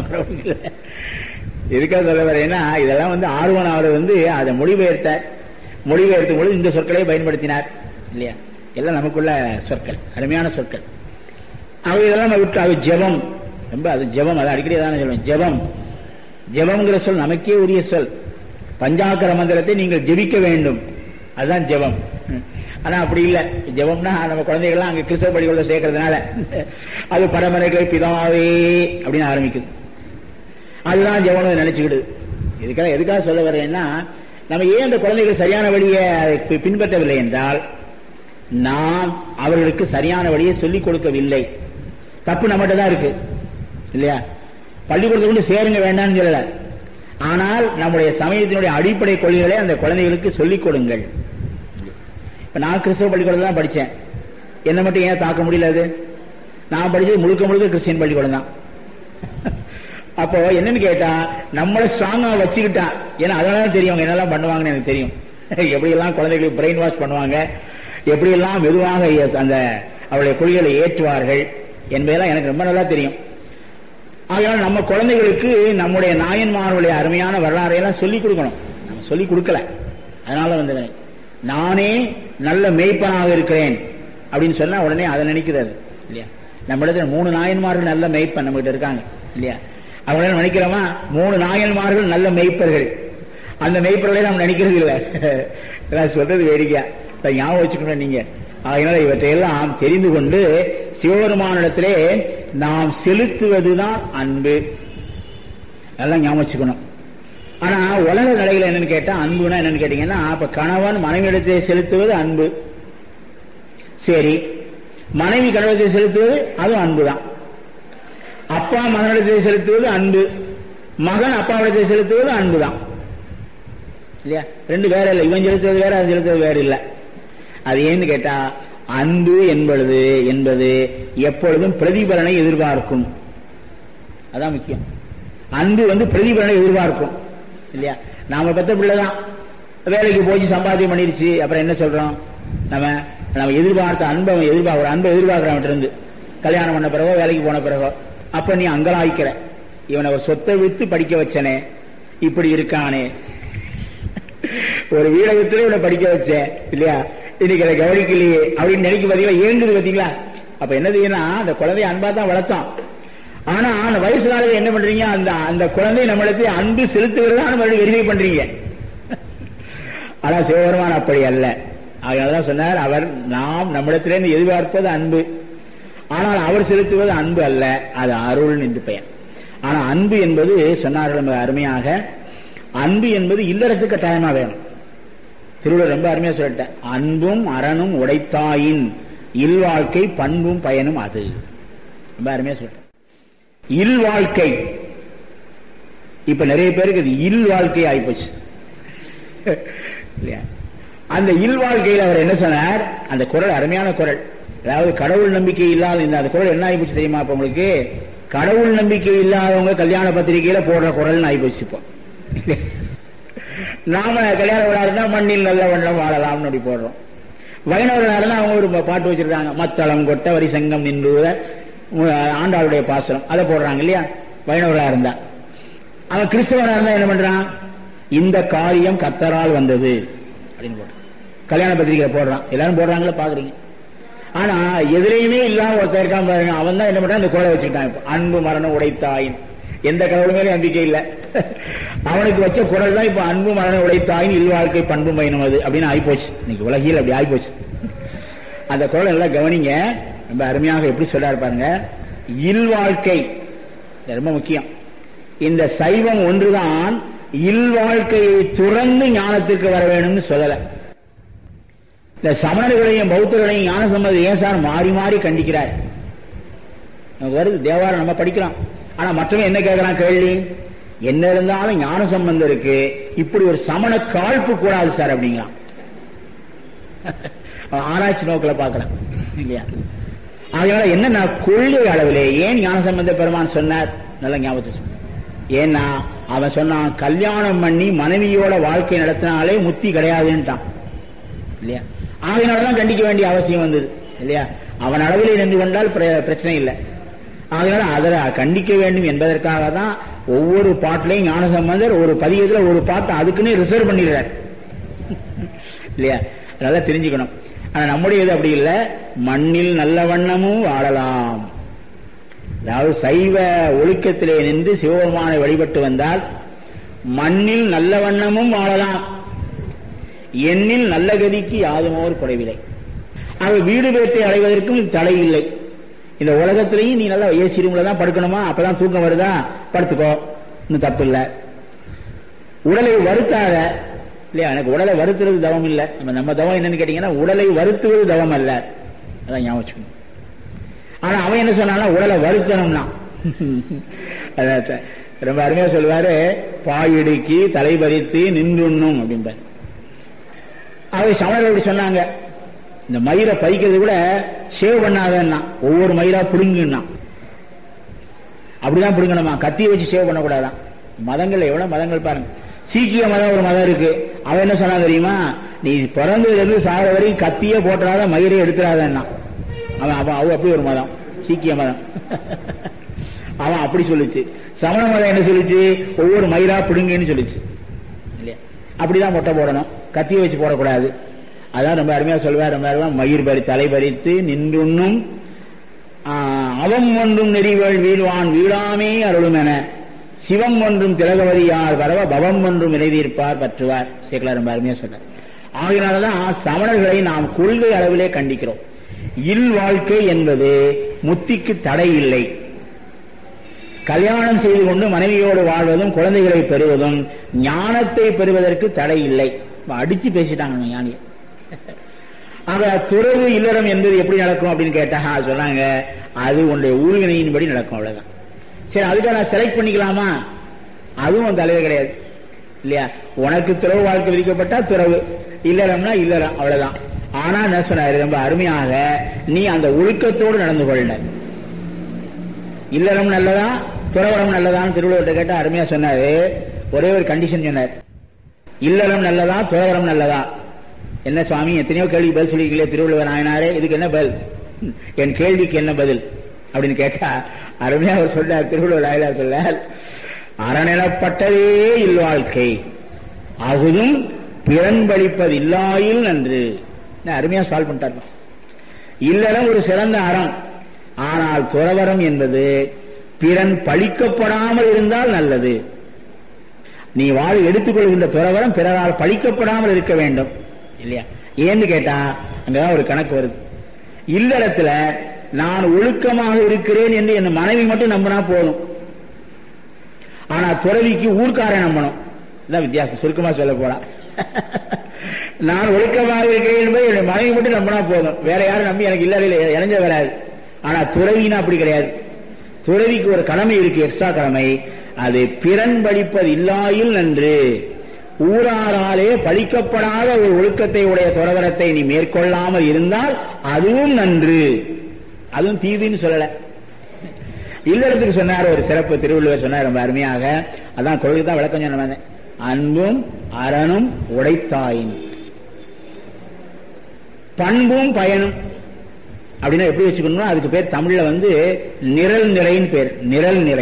எதுக்காக சொல்ல வரேன்னா இதெல்லாம் வந்து ஆர்வன் அவர் வந்து அதை மொழிபெயர்த்தார் மொழிபெயர்த்தும் பொழுது இந்த சொற்களை பயன்படுத்தினார் இல்லையா எல்லாம் நமக்குள்ள சொற்கள் அருமையான சொற்கள் அவை இதெல்லாம் நம்ம விட்டு அது ஜெபம் ரொம்ப அது ஜெபம் அது அடிக்கடி தானே சொல்லுவேன் ஜெபம் ஜெபம்ங்கிற சொல் நமக்கே உரிய சொல் பஞ்சாக்கர மந்திரத்தை நீங்கள் ஜெபிக்க வேண்டும் அதுதான் ஜெபம் ஆனா அப்படி இல்ல ஜெபம்னா நம்ம குழந்தைகள்லாம் அங்க கிறிஸ்தவ பள்ளிக்குள்ள சேர்க்கறதுனால அது பரமனைகளை பிதாவே அப்படின்னு ஆரம்பிக்குது அதுதான் ஜெபம் நினைச்சுக்கிடுது இதுக்காக எதுக்காக சொல்ல வரேன்னா நம்ம ஏன் அந்த குழந்தைகள் சரியான வழியை பி- பின்பற்றவில்லை என்றால் நாம் அவர்களுக்கு சரியான வழியை சொல்லிக் கொடுக்கவில்லை தப்பு நம்மகிட்ட தான் இருக்கு இல்லையா பள்ளிக்கூடத்துக்கு கொண்டு சேருங்க வேண்டாம்னு சொல்லல ஆனால் நம்முடைய சமயத்தினுடைய அடிப்படை கொள்கைகளை அந்த குழந்தைகளுக்கு சொல்லிக் கொடுங்கள் இப்ப நான் கிறிஸ்தவ பள்ளிக்கூடம் தான் படிச்சேன் என்ன மட்டும் ஏன் தாக்க முடியல அது நான் படிச்சது முழுக்க முழுக்க கிறிஸ்டியன் பள்ளிக்கூடம் தான் அப்போ என்னன்னு கேட்டா நம்மள ஸ்ட்ராங்கா வச்சுக்கிட்டான் ஏன்னா அதெல்லாம் தெரியும் அவங்க என்னெல்லாம் பண்ணுவாங்கன்னு எனக்கு தெரியும் எப்படி எல்லாம் குழந்தைகளுக்கு பிரெயின் வாஷ் பண்ணுவாங்க எப்படி எல்லாம் மெதுவாக அந்த அவருடைய கொள்கைகளை ஏற்றுவார்கள் என்பதெல்லாம் எனக்கு ரொம்ப நல்லா தெரியும் ஆகையால் நம்ம குழந்தைகளுக்கு நம்முடைய நாயன்மார்களுடைய அருமையான வரலாறையெல்லாம் சொல்லிக் கொடுக்கணும் நம்ம சொல்லிக் கொடுக்கல அதனால வந்து நானே நல்ல மெய்ப்பனாக இருக்கிறேன் அப்படின்னு சொன்னா உடனே அதை நினைக்கிறது இல்லையா நம்ம இடத்துல மூணு நாயன்மார்கள் நல்ல மெய்ப்பன் நம்ம கிட்ட இருக்காங்க இல்லையா அவங்க நினைக்கிறோமா மூணு நாயன்மார்கள் நல்ல மெய்ப்பர்கள் அந்த மெய்ப்பர்களை நாம் நினைக்கிறது இல்லை நான் சொல்றது வேடிக்கையா இதை ஞாபகம் வச்சுக்கணும் நீங்க அதனால இவற்றையெல்லாம் தெரிந்து கொண்டு சிவபெருமானிடத்திலே நாம் செலுத்துவதுதான் அன்பு அதெல்லாம் ஞாபகம் வச்சுக்கணும் ஆனா உலக நிலைகள் என்னன்னு கேட்டா அன்புனா என்னன்னு கேட்டீங்கன்னா அப்ப கணவன் மனைவியிடத்திலே செலுத்துவது அன்பு சரி மனைவி கணவனத்தை செலுத்துவது அதுவும் அன்புதான் அப்பா மகனிடத்தை செலுத்துவது அன்பு மகன் அப்பாவிடத்தை செலுத்துவது அன்புதான் இல்லையா ரெண்டு வேற இல்லை இவன் செலுத்துவது வேற அது செலுத்துவது வேற இல்லை அது ஏன்னு கேட்டா அன்பு என்பது என்பது எப்பொழுதும் பிரதிபலனை எதிர்பார்க்கும் அதான் முக்கியம் அன்பு வந்து பிரதிபலனை எதிர்பார்க்கும் இல்லையா நாம பெத்த பிள்ளைதான் வேலைக்கு போச்சு சம்பாத்தியம் பண்ணிருச்சு அப்புறம் என்ன சொல்றோம் நம்ம நம்ம எதிர்பார்த்த அன்பை அவன் எதிர்பார்க்க ஒரு அன்பை எதிர்பார்க்கிறோம் அவன்கிட்ட இருந்து கல்யாணம் பண்ண பிறகோ வேலைக்கு போன பிறகோ அப்ப நீ அங்கலாய்க்கிற இவனை ஒரு சொத்தை வித்து படிக்க வச்சனே இப்படி இருக்கானே ஒரு வீடை வித்துல இவனை படிக்க வச்சேன் இல்லையா இன்னைக்கு அதை கவனிக்கலையே அப்படின்னு நினைக்க பாத்தீங்களா ஏங்குது பாத்தீங்களா அப்ப என்ன செய்யணும் அந்த குழந்தைய அன்பா தான் வளர்த்தோம் ஆனா அந்த வயசுனால என்ன பண்றீங்க அந்த அந்த குழந்தை நம்மளுக்கு அன்பு செலுத்துகிறதா மறுபடியும் வெரிஃபை பண்றீங்க ஆனா சிவபெருமான் அப்படி அல்ல அதனாலதான் சொன்னார் அவர் நாம் நம்மிடத்திலிருந்து எதிர்பார்ப்பது அன்பு ஆனால் அவர் செலுத்துவது அன்பு அல்ல அது அருள் என்று பெயர் ஆனா அன்பு என்பது சொன்னார்கள் மிக அருமையாக அன்பு என்பது இல்லறத்துக்கு கட்டாயமா வேணும் திருவள்ளுவர் ரொம்ப அருமையா சொல்லிட்டேன் அன்பும் அறனும் உடைத்தாயின் இல்வாழ்க்கை பண்பும் பயனும் அது ரொம்ப அருமையா சொல்லிட்டேன் இல் வாழ்க்கை இப்ப நிறைய பேருக்கு இது இல் வாழ்க்கை ஆயிப்போச்சு இல்லையா அந்த இல் வாழ்க்கையில் அவர் என்ன சொன்னார் அந்த குரல் அருமையான குரல் அதாவது கடவுள் நம்பிக்கை இல்லாத இந்த அந்த குரல் என்ன ஆயிப்போச்சு தெரியுமா இப்ப உங்களுக்கு கடவுள் நம்பிக்கை இல்லாதவங்க கல்யாண பத்திரிகையில போடுற குரல் ஆயிப்போச்சு இப்போ நாம கல்யாண விழா இருந்தா மண்ணில் நல்ல வண்ணம் வாழலாம்னு அப்படி போடுறோம் வைணவர்களா இருந்தா அவங்க ஒரு பாட்டு வச்சிருக்காங்க மத்தளம் கொட்ட வரி சங்கம் நின்றுவத ஆண்டாளுடைய பாசனம் அதை போடுறாங்க இல்லையா வைணவர்களா இருந்தா அவன் கிறிஸ்தவனா இருந்தா என்ன பண்றான் இந்த காரியம் கத்தரால் வந்தது அப்படின்னு போடுறான் கல்யாண பத்திரிகை போடுறான் எல்லாரும் போடுறாங்களா பாக்குறீங்க ஆனா எதிரையுமே இல்லாம ஒருத்தர் இருக்கான் பாருங்க அவன் தான் என்ன பண்றான் இந்த கோலை வச்சுக்கிட்டான் இப்ப அன்பு மரணம் உடைத்தாயின் எந்த கடவுள் மேலே நம்பிக்கை இல்லை அவனுக்கு வச்ச குரல் தான் இப்ப அன்பு மரணம் உடைத்தாயின் இல்வாழ்க்கை பண்பு பயணம் அது அப்படின்னு ஆயிப்போச்சு இன்னைக்கு உலகில் அப்படி ஆயிப்போச்சு அந்த குரல் நல்லா கவனிங்க ரொம்ப அருமையாக எப்படி சொல்றாரு பாருங்க இல்வாழ்க்கை ரொம்ப முக்கியம் இந்த சைவம் ஒன்றுதான் இல்வாழ்க்கையை துறந்து ஞானத்திற்கு வர வேணும்னு சொல்லல இந்த சமணர்களையும் பௌத்தர்களையும் ஞான சம்பந்தம் ஏன் சார் மாறி மாறி கண்டிக்கிறார் நமக்கு வருது தேவாரம் நம்ம படிக்கலாம் ஆனா மற்றவன் என்ன கேட்கறான் கேள்வி என்ன இருந்தாலும் ஞான சம்பந்தம் இருக்கு இப்படி ஒரு சமண காழ்ப்பு கூடாது சார் அப்படிங்களாம் ஆராய்ச்சி நோக்கில் பார்க்கலாம் இல்லையா அதனால என்ன நான் கொள்கை அளவிலே ஏன் ஞான சம்பந்த பெருமான் சொன்னார் நல்ல ஞாபகத்தை ஏன்னா அவன் சொன்னான் கல்யாணம் பண்ணி மனைவியோட வாழ்க்கை நடத்தினாலே முத்தி கிடையாதுன்ட்டான் இல்லையா ஆகையினாலதான் கண்டிக்க வேண்டிய அவசியம் வந்தது இல்லையா அவன் அளவிலே நின்று கொண்டால் பிர- பிரச்சனை இல்லை அதனால அதை கண்டிக்க வேண்டும் என்பதற்காக தான் ஒவ்வொரு பாட்டிலையும் ஞானசம்பந்தர் ஒரு பதியத்துல ஒரு பாட்டை அதுக்குன்னே ரிசர்வ் பண்ணிடுறார் இல்லையா அதனால தெரிஞ்சுக்கணும் ஆனா நம்முடைய இது அப்படி இல்லை மண்ணில் நல்ல வண்ணமும் வாழலாம் அதாவது சைவ ஒழுக்கத்திலே நின்று சிவபெருமானை வழிபட்டு வந்தால் மண்ணில் நல்ல வண்ணமும் வாழலாம் எண்ணில் நல்ல கதிக்கு யாதுமோர் குறைவில்லை ஆக வீடு பேட்டை அடைவதற்கும் இது தடை இல்லை இந்த உலகத்திலையும் நீ நல்லா ஏசி ரூம்ல தான் படுக்கணுமா அப்பதான் தூக்கம் வருதா படுத்துக்கோ இன்னும் தப்பு இல்லை உடலை வருத்தாத இல்லையா எனக்கு உடலை வருத்துறது தவம் இல்லை நம்ம நம்ம தவம் என்னன்னு கேட்டீங்கன்னா உடலை வருத்துவது தவம் அல்ல அதான் ஞாபகம் வச்சுக்கணும். ஆனா அவன் என்ன சொன்னான்னா உடலை வருத்தணும்னா அதான் த- ரொம்ப அருமையா சொல்லுவாரு பாயிடுக்கி தலை பறித்து நின்றுண்ணும் அப்படிம்பாரு அவை சமணர்கள் இப்படி சொன்னாங்க இந்த மயிரை பறிக்கிறது கூட சேவ் பண்ணாதன்னா ஒவ்வொரு மயிரா புடுங்குன்னா அப்படிதான் பிடுங்கணுமா கத்தியை வச்சு சேவ் பண்ணக்கூடாதான் மதங்கள் எவ்வளவு மதங்கள் பாருங்க சீக்கிய மதம் ஒரு மதம் இருக்கு அவன் என்ன சொன்னா தெரியுமா நீ பிறந்ததுல இருந்து சாகிற வரைக்கும் கத்தியே போட்டுறாத மயிரை எடுத்துறாதன்னா அவன் அவன் அவ அப்படி ஒரு மதம் சீக்கிய மதம் அவன் அப்படி சொல்லுச்சு சமண மதம் என்ன சொல்லுச்சு ஒவ்வொரு மயிரா பிடுங்கன்னு சொல்லுச்சு இல்லையா அப்படிதான் மொட்டை போடணும் கத்தியை வச்சு போடக்கூடாது அதான் ரொம்ப அருமையா சொல்லுவார் ரொம்ப அருமையா மயிர் பறி தலை பறித்து நின்றுண்ணும் ஆஹ், அவம் ஒன்றும் நெறிவள் வீழ்வான் வீழாமே அருளும் என சிவம் ஒன்றும் திலகவதியார் வரவ பவம் ஒன்றும் இறைதீர்ப்பார் பற்றுவார் சேக்கலா ரொம்ப அருமையா சொன்னார் ஆகையினாலதான் சமணர்களை நாம் கொள்கை அளவிலே கண்டிக்கிறோம் இல் வாழ்க்கை என்பது முத்திக்கு தடை இல்லை கல்யாணம் செய்து கொண்டு மனைவியோடு வாழ்வதும் குழந்தைகளை பெறுவதும் ஞானத்தை பெறுவதற்கு தடை இல்லை இப்ப அடிச்சு பேசிட்டாங்க நம்ம ஞானிய ஆக துறவு இல்லறம் என்பது எப்படி நடக்கும் அப்படின்னு கேட்டா சொன்னாங்க அது உன்னுடைய ஊழ்வினையின்படி நடக்கும் அவ்வளவுதான் சரி அதுக்காக நான் செலக்ட் பண்ணிக்கலாமா அதுவும் உன் தலைவர் கிடையாது இல்லையா உனக்கு துறவு வாழ்க்கை விதிக்கப்பட்டா துறவு இல்லறம்னா இல்லறம் அவ்வளவுதான் ஆனா என்ன சொன்னாரு ரொம்ப அருமையாக நீ அந்த ஒழுக்கத்தோடு நடந்து கொள்ள இல்லறம் நல்லதா துறவரம் நல்லதான்னு திருவள்ளுவர்கிட்ட கேட்டா அருமையா சொன்னாரு ஒரே ஒரு கண்டிஷன் சொன்னார் இல்லறம் நல்லதா துறவரம் நல்லதா என்ன சுவாமி எத்தனையோ கேள்வி பதில் சொல்லிருக்கீங்களே திருவள்ளுவர் நாயனாரே இதுக்கு என்ன பதில் என் கேள்விக்கு என்ன பதில் அப்படின்னு கேட்டா அருமையா அவர் சொன்னார் திருவள்ளுவர் நாயனார் சொன்னார் அறநிலப்பட்டதே இல்வாழ்க்கை அகுதும் பிறன்பளிப்பது இல்லாயில் நன்று என்ன அருமையா சால்வ் பண்ணிட்டார் இல்லறம் ஒரு சிறந்த அறம் ஆனால் துறவரம் என்பது பிறன் பழிக்கப்படாமல் இருந்தால் நல்லது நீ வாழ் எடுத்துக்கொள்கின்ற துறவரம் பிறரால் பழிக்கப்படாமல் இருக்க வேண்டும் இல்லையா ஏன்னு கேட்டா அங்கதான் ஒரு கணக்கு வருது இல்லறத்துல நான் ஒழுக்கமாக இருக்கிறேன் என்று என் மனைவி மட்டும் நம்பினா போதும் ஆனா துறவிக்கு ஊர்க்காரன் நம்பணும் இதான் வித்தியாசம் சுருக்கமா சொல்ல போனா நான் ஒழுக்கமாக இருக்கிறேன் என்பதை என்னுடைய மனைவி மட்டும் நம்பினா போதும் வேற யாரும் நம்பி எனக்கு இல்லறையில் இணைஞ்ச வராது ஆனா துறவினா அப்படி கிடையாது துறவிக்கு ஒரு கடமை இருக்கு எக்ஸ்ட்ரா கடமை அது பிறன் படிப்பது இல்லாயில் நன்று ஊராராலே பழிக்கப்படாத ஒரு ஒழுக்கத்தை உடைய துறவரத்தை நீ மேற்கொள்ளாமல் இருந்தால் அதுவும் நன்று அதுவும் தீதுன்னு சொல்லல இல்லறதுக்கு சொன்னார் ஒரு சிறப்பு திருவள்ளுவர் சொன்னார் ரொம்ப அருமையாக அதான் கொள்கை தான் விளக்கம் சொன்ன வந்தேன். அன்பும் அறனும் உடைத்தாயின் பண்பும் பயனும் அப்படின்னா எப்படி வச்சுக்கணும்னா அதுக்கு பேர் தமிழ்ல வந்து நிரல் நிறைன்னு பேர் நிரல் நிறை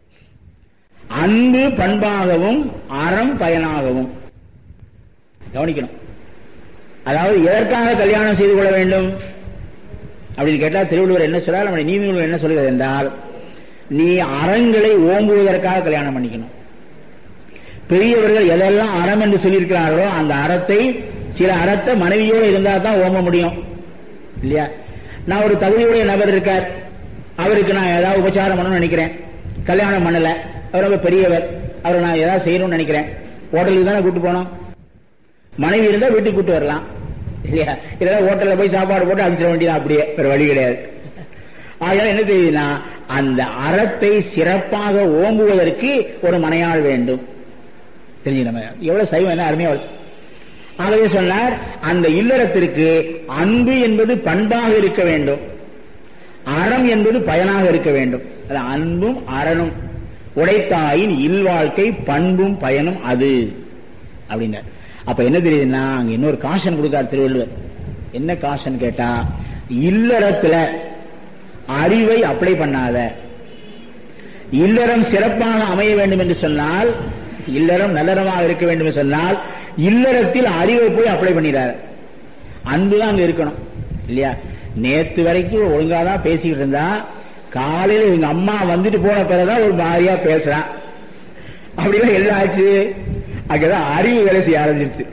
அன்பு பண்பாகவும் அறம் பயனாகவும் கவனிக்கணும் அதாவது எதற்காக கல்யாணம் செய்து கொள்ள வேண்டும் அப்படின்னு கேட்டா திருவள்ளுவர் என்ன சொல்றார் நம்முடைய நீதிநூல் என்ன சொல்கிறது என்றால் நீ அறங்களை ஓம்புவதற்காக கல்யாணம் பண்ணிக்கணும் பெரியவர்கள் எதெல்லாம் அறம் என்று சொல்லியிருக்கிறார்களோ அந்த அறத்தை சில அறத்தை மனைவியோடு இருந்தா தான் ஓம்ப முடியும் இல்லையா நான் ஒரு தகுதியுடைய நபர் இருக்கார் அவருக்கு நான் ஏதாவது உபச்சாரம் பண்ணணும்னு நினைக்கிறேன் கல்யாணம் பண்ணல அவர் ரொம்ப பெரியவர் அவரை நான் ஏதாவது செய்யணும்னு நினைக்கிறேன் ஹோட்டலுக்கு தானே கூட்டு போனோம் மனைவி இருந்தா வீட்டுக்கு கூட்டு வரலாம் இல்லையா இல்லைன்னா ஹோட்டல்ல போய் சாப்பாடு போட்டு அனுப்பிச்சிட வேண்டியது அப்படியே வேற வழி கிடையாது ஆகையால என்ன தெரியுதுன்னா அந்த அறத்தை சிறப்பாக ஓம்புவதற்கு ஒரு மனையாள் வேண்டும் தெரிஞ்சு நம்ம எவ்வளவு சைவம் என்ன அருமையா வருது ஆகவே சொன்னார் அந்த இல்லறத்திற்கு அன்பு என்பது பண்பாக இருக்க வேண்டும் அறம் என்பது பயனாக இருக்க வேண்டும் அது அன்பும் அறனும் உடைத்தாயின் இல்வாழ்க்கை பண்பும் பயனும் அது அப்படின்னார் அப்ப என்ன தெரியுதுன்னா அங்க இன்னொரு காஷன் கொடுக்கார் திருவள்ளுவர் என்ன காஷன் கேட்டா இல்லறத்துல அறிவை அப்ளை பண்ணாத இல்லறம் சிறப்பாக அமைய வேண்டும் என்று சொன்னால் இல்லறம் நல்லறமாக இருக்க வேண்டும் என்று சொன்னால் இல்லறத்தில் அறிவை போய் அப்ளை பண்ணிடாத அன்புதான் அங்க இருக்கணும் இல்லையா நேத்து வரைக்கும் ஒழுங்காதான் பேசிக்கிட்டு இருந்தா காலையில இவங்க அம்மா வந்துட்டு போன பிறகுதான் ஒரு மாதிரியா பேசுறான் அப்படிலாம் எல்லாம் ஆச்சு அங்கதான் அறிவு வேலை செய்ய ஆரம்பிச்சிருச்சு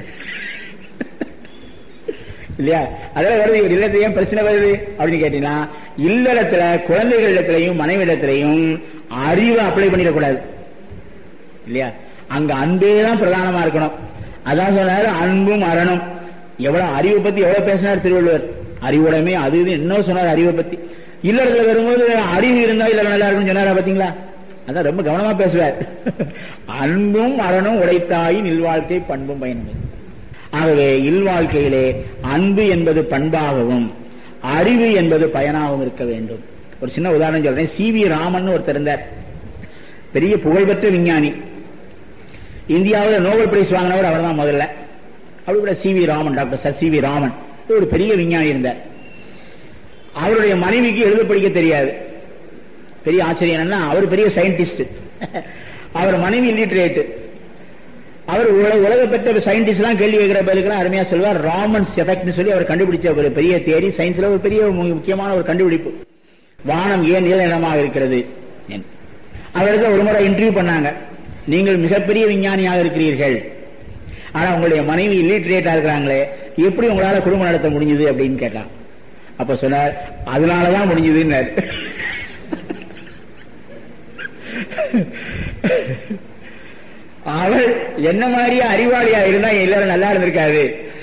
இல்லையா அதெல்லாம் வருது இவர் இல்லத்துல ஏன் பிரச்சனை வருது அப்படின்னு கேட்டீங்கன்னா இல்லறத்துல குழந்தைகள் இடத்திலையும் மனைவி இடத்திலையும் அறிவை அப்ளை பண்ணிடக்கூடாது இல்லையா அங்க அன்பே தான் பிரதானமா இருக்கணும் அதான் சொன்னாரு அன்பும் அறணும் எவ்வளவு அறிவை பத்தி எவ்வளவு பேசினார் திருவள்ளுவர் அறிவுடைமை அது இது இன்னும் சொன்னார் அறிவை பத்தி இல்லறத்துல வரும்போது அறிவு இருந்தா இல்ல நல்லா இருக்கும்னு சொன்னாரா பாத்தீங்களா அதான் ரொம்ப கவனமா பேசுவார் அன்பும் அறனும் உடைத்தாயின் இல்வாழ்க்கை பண்பும் பயனும் ஆகவே இல்வாழ்க்கையிலே அன்பு என்பது பண்பாகவும் அறிவு என்பது பயனாகவும் இருக்க வேண்டும் ஒரு சின்ன உதாரணம் சொல்றேன் சி வி ராமன் ஒருத்தர் இருந்தார் பெரிய புகழ்பெற்ற விஞ்ஞானி இந்தியாவில் நோபல் பிரைஸ் வாங்கினவர் அவர் தான் முதல்ல அப்படி கூட C V Raman doctor sir C V Raman ஒரு பெரிய விஞ்ஞானி இருந்தார் அவருடைய மனைவிக்கு எழுத படிக்க தெரியாது பெரிய ஆச்சரியம் என்னன்னா அவர் பெரிய சயின்டிஸ்ட் அவர் மனைவி இல்லிட்ரேட் அவர் உலக உலக பெற்ற சயின்டிஸ்ட் எல்லாம் கேள்வி கேட்கிற பதிலுக்கு அருமையா சொல்வார் ராமன்ஸ் எஃபெக்ட்னு சொல்லி அவர் கண்டுபிடிச்ச ஒரு பெரிய தேடி சயின்ஸ்ல ஒரு பெரிய முக்கியமான ஒரு கண்டுபிடிப்பு வானம் ஏன் நீல நிறமாக இருக்கிறது அவருக்கு ஒரு முறை இன்டர்வியூ பண்ணாங்க நீங்கள் மிகப்பெரிய விஞ்ஞானியாக இருக்கிறீர்கள் ஆனா உங்களுடைய மனைவி இல்லிட்ரேட்டா இருக்கிறாங்களே எப்படி உங்களால குடும்பம் நடத்த முடிஞ்சது அப்படின்னு கேட்டான் அப்ப சொன்னார் அதனாலதான் முடிஞ்சதுன்னாரு அவள் என்ன மாதிரியே அறிவாளியா இருந்தா எல்லாரும் நல்லா இருந்திருக்காது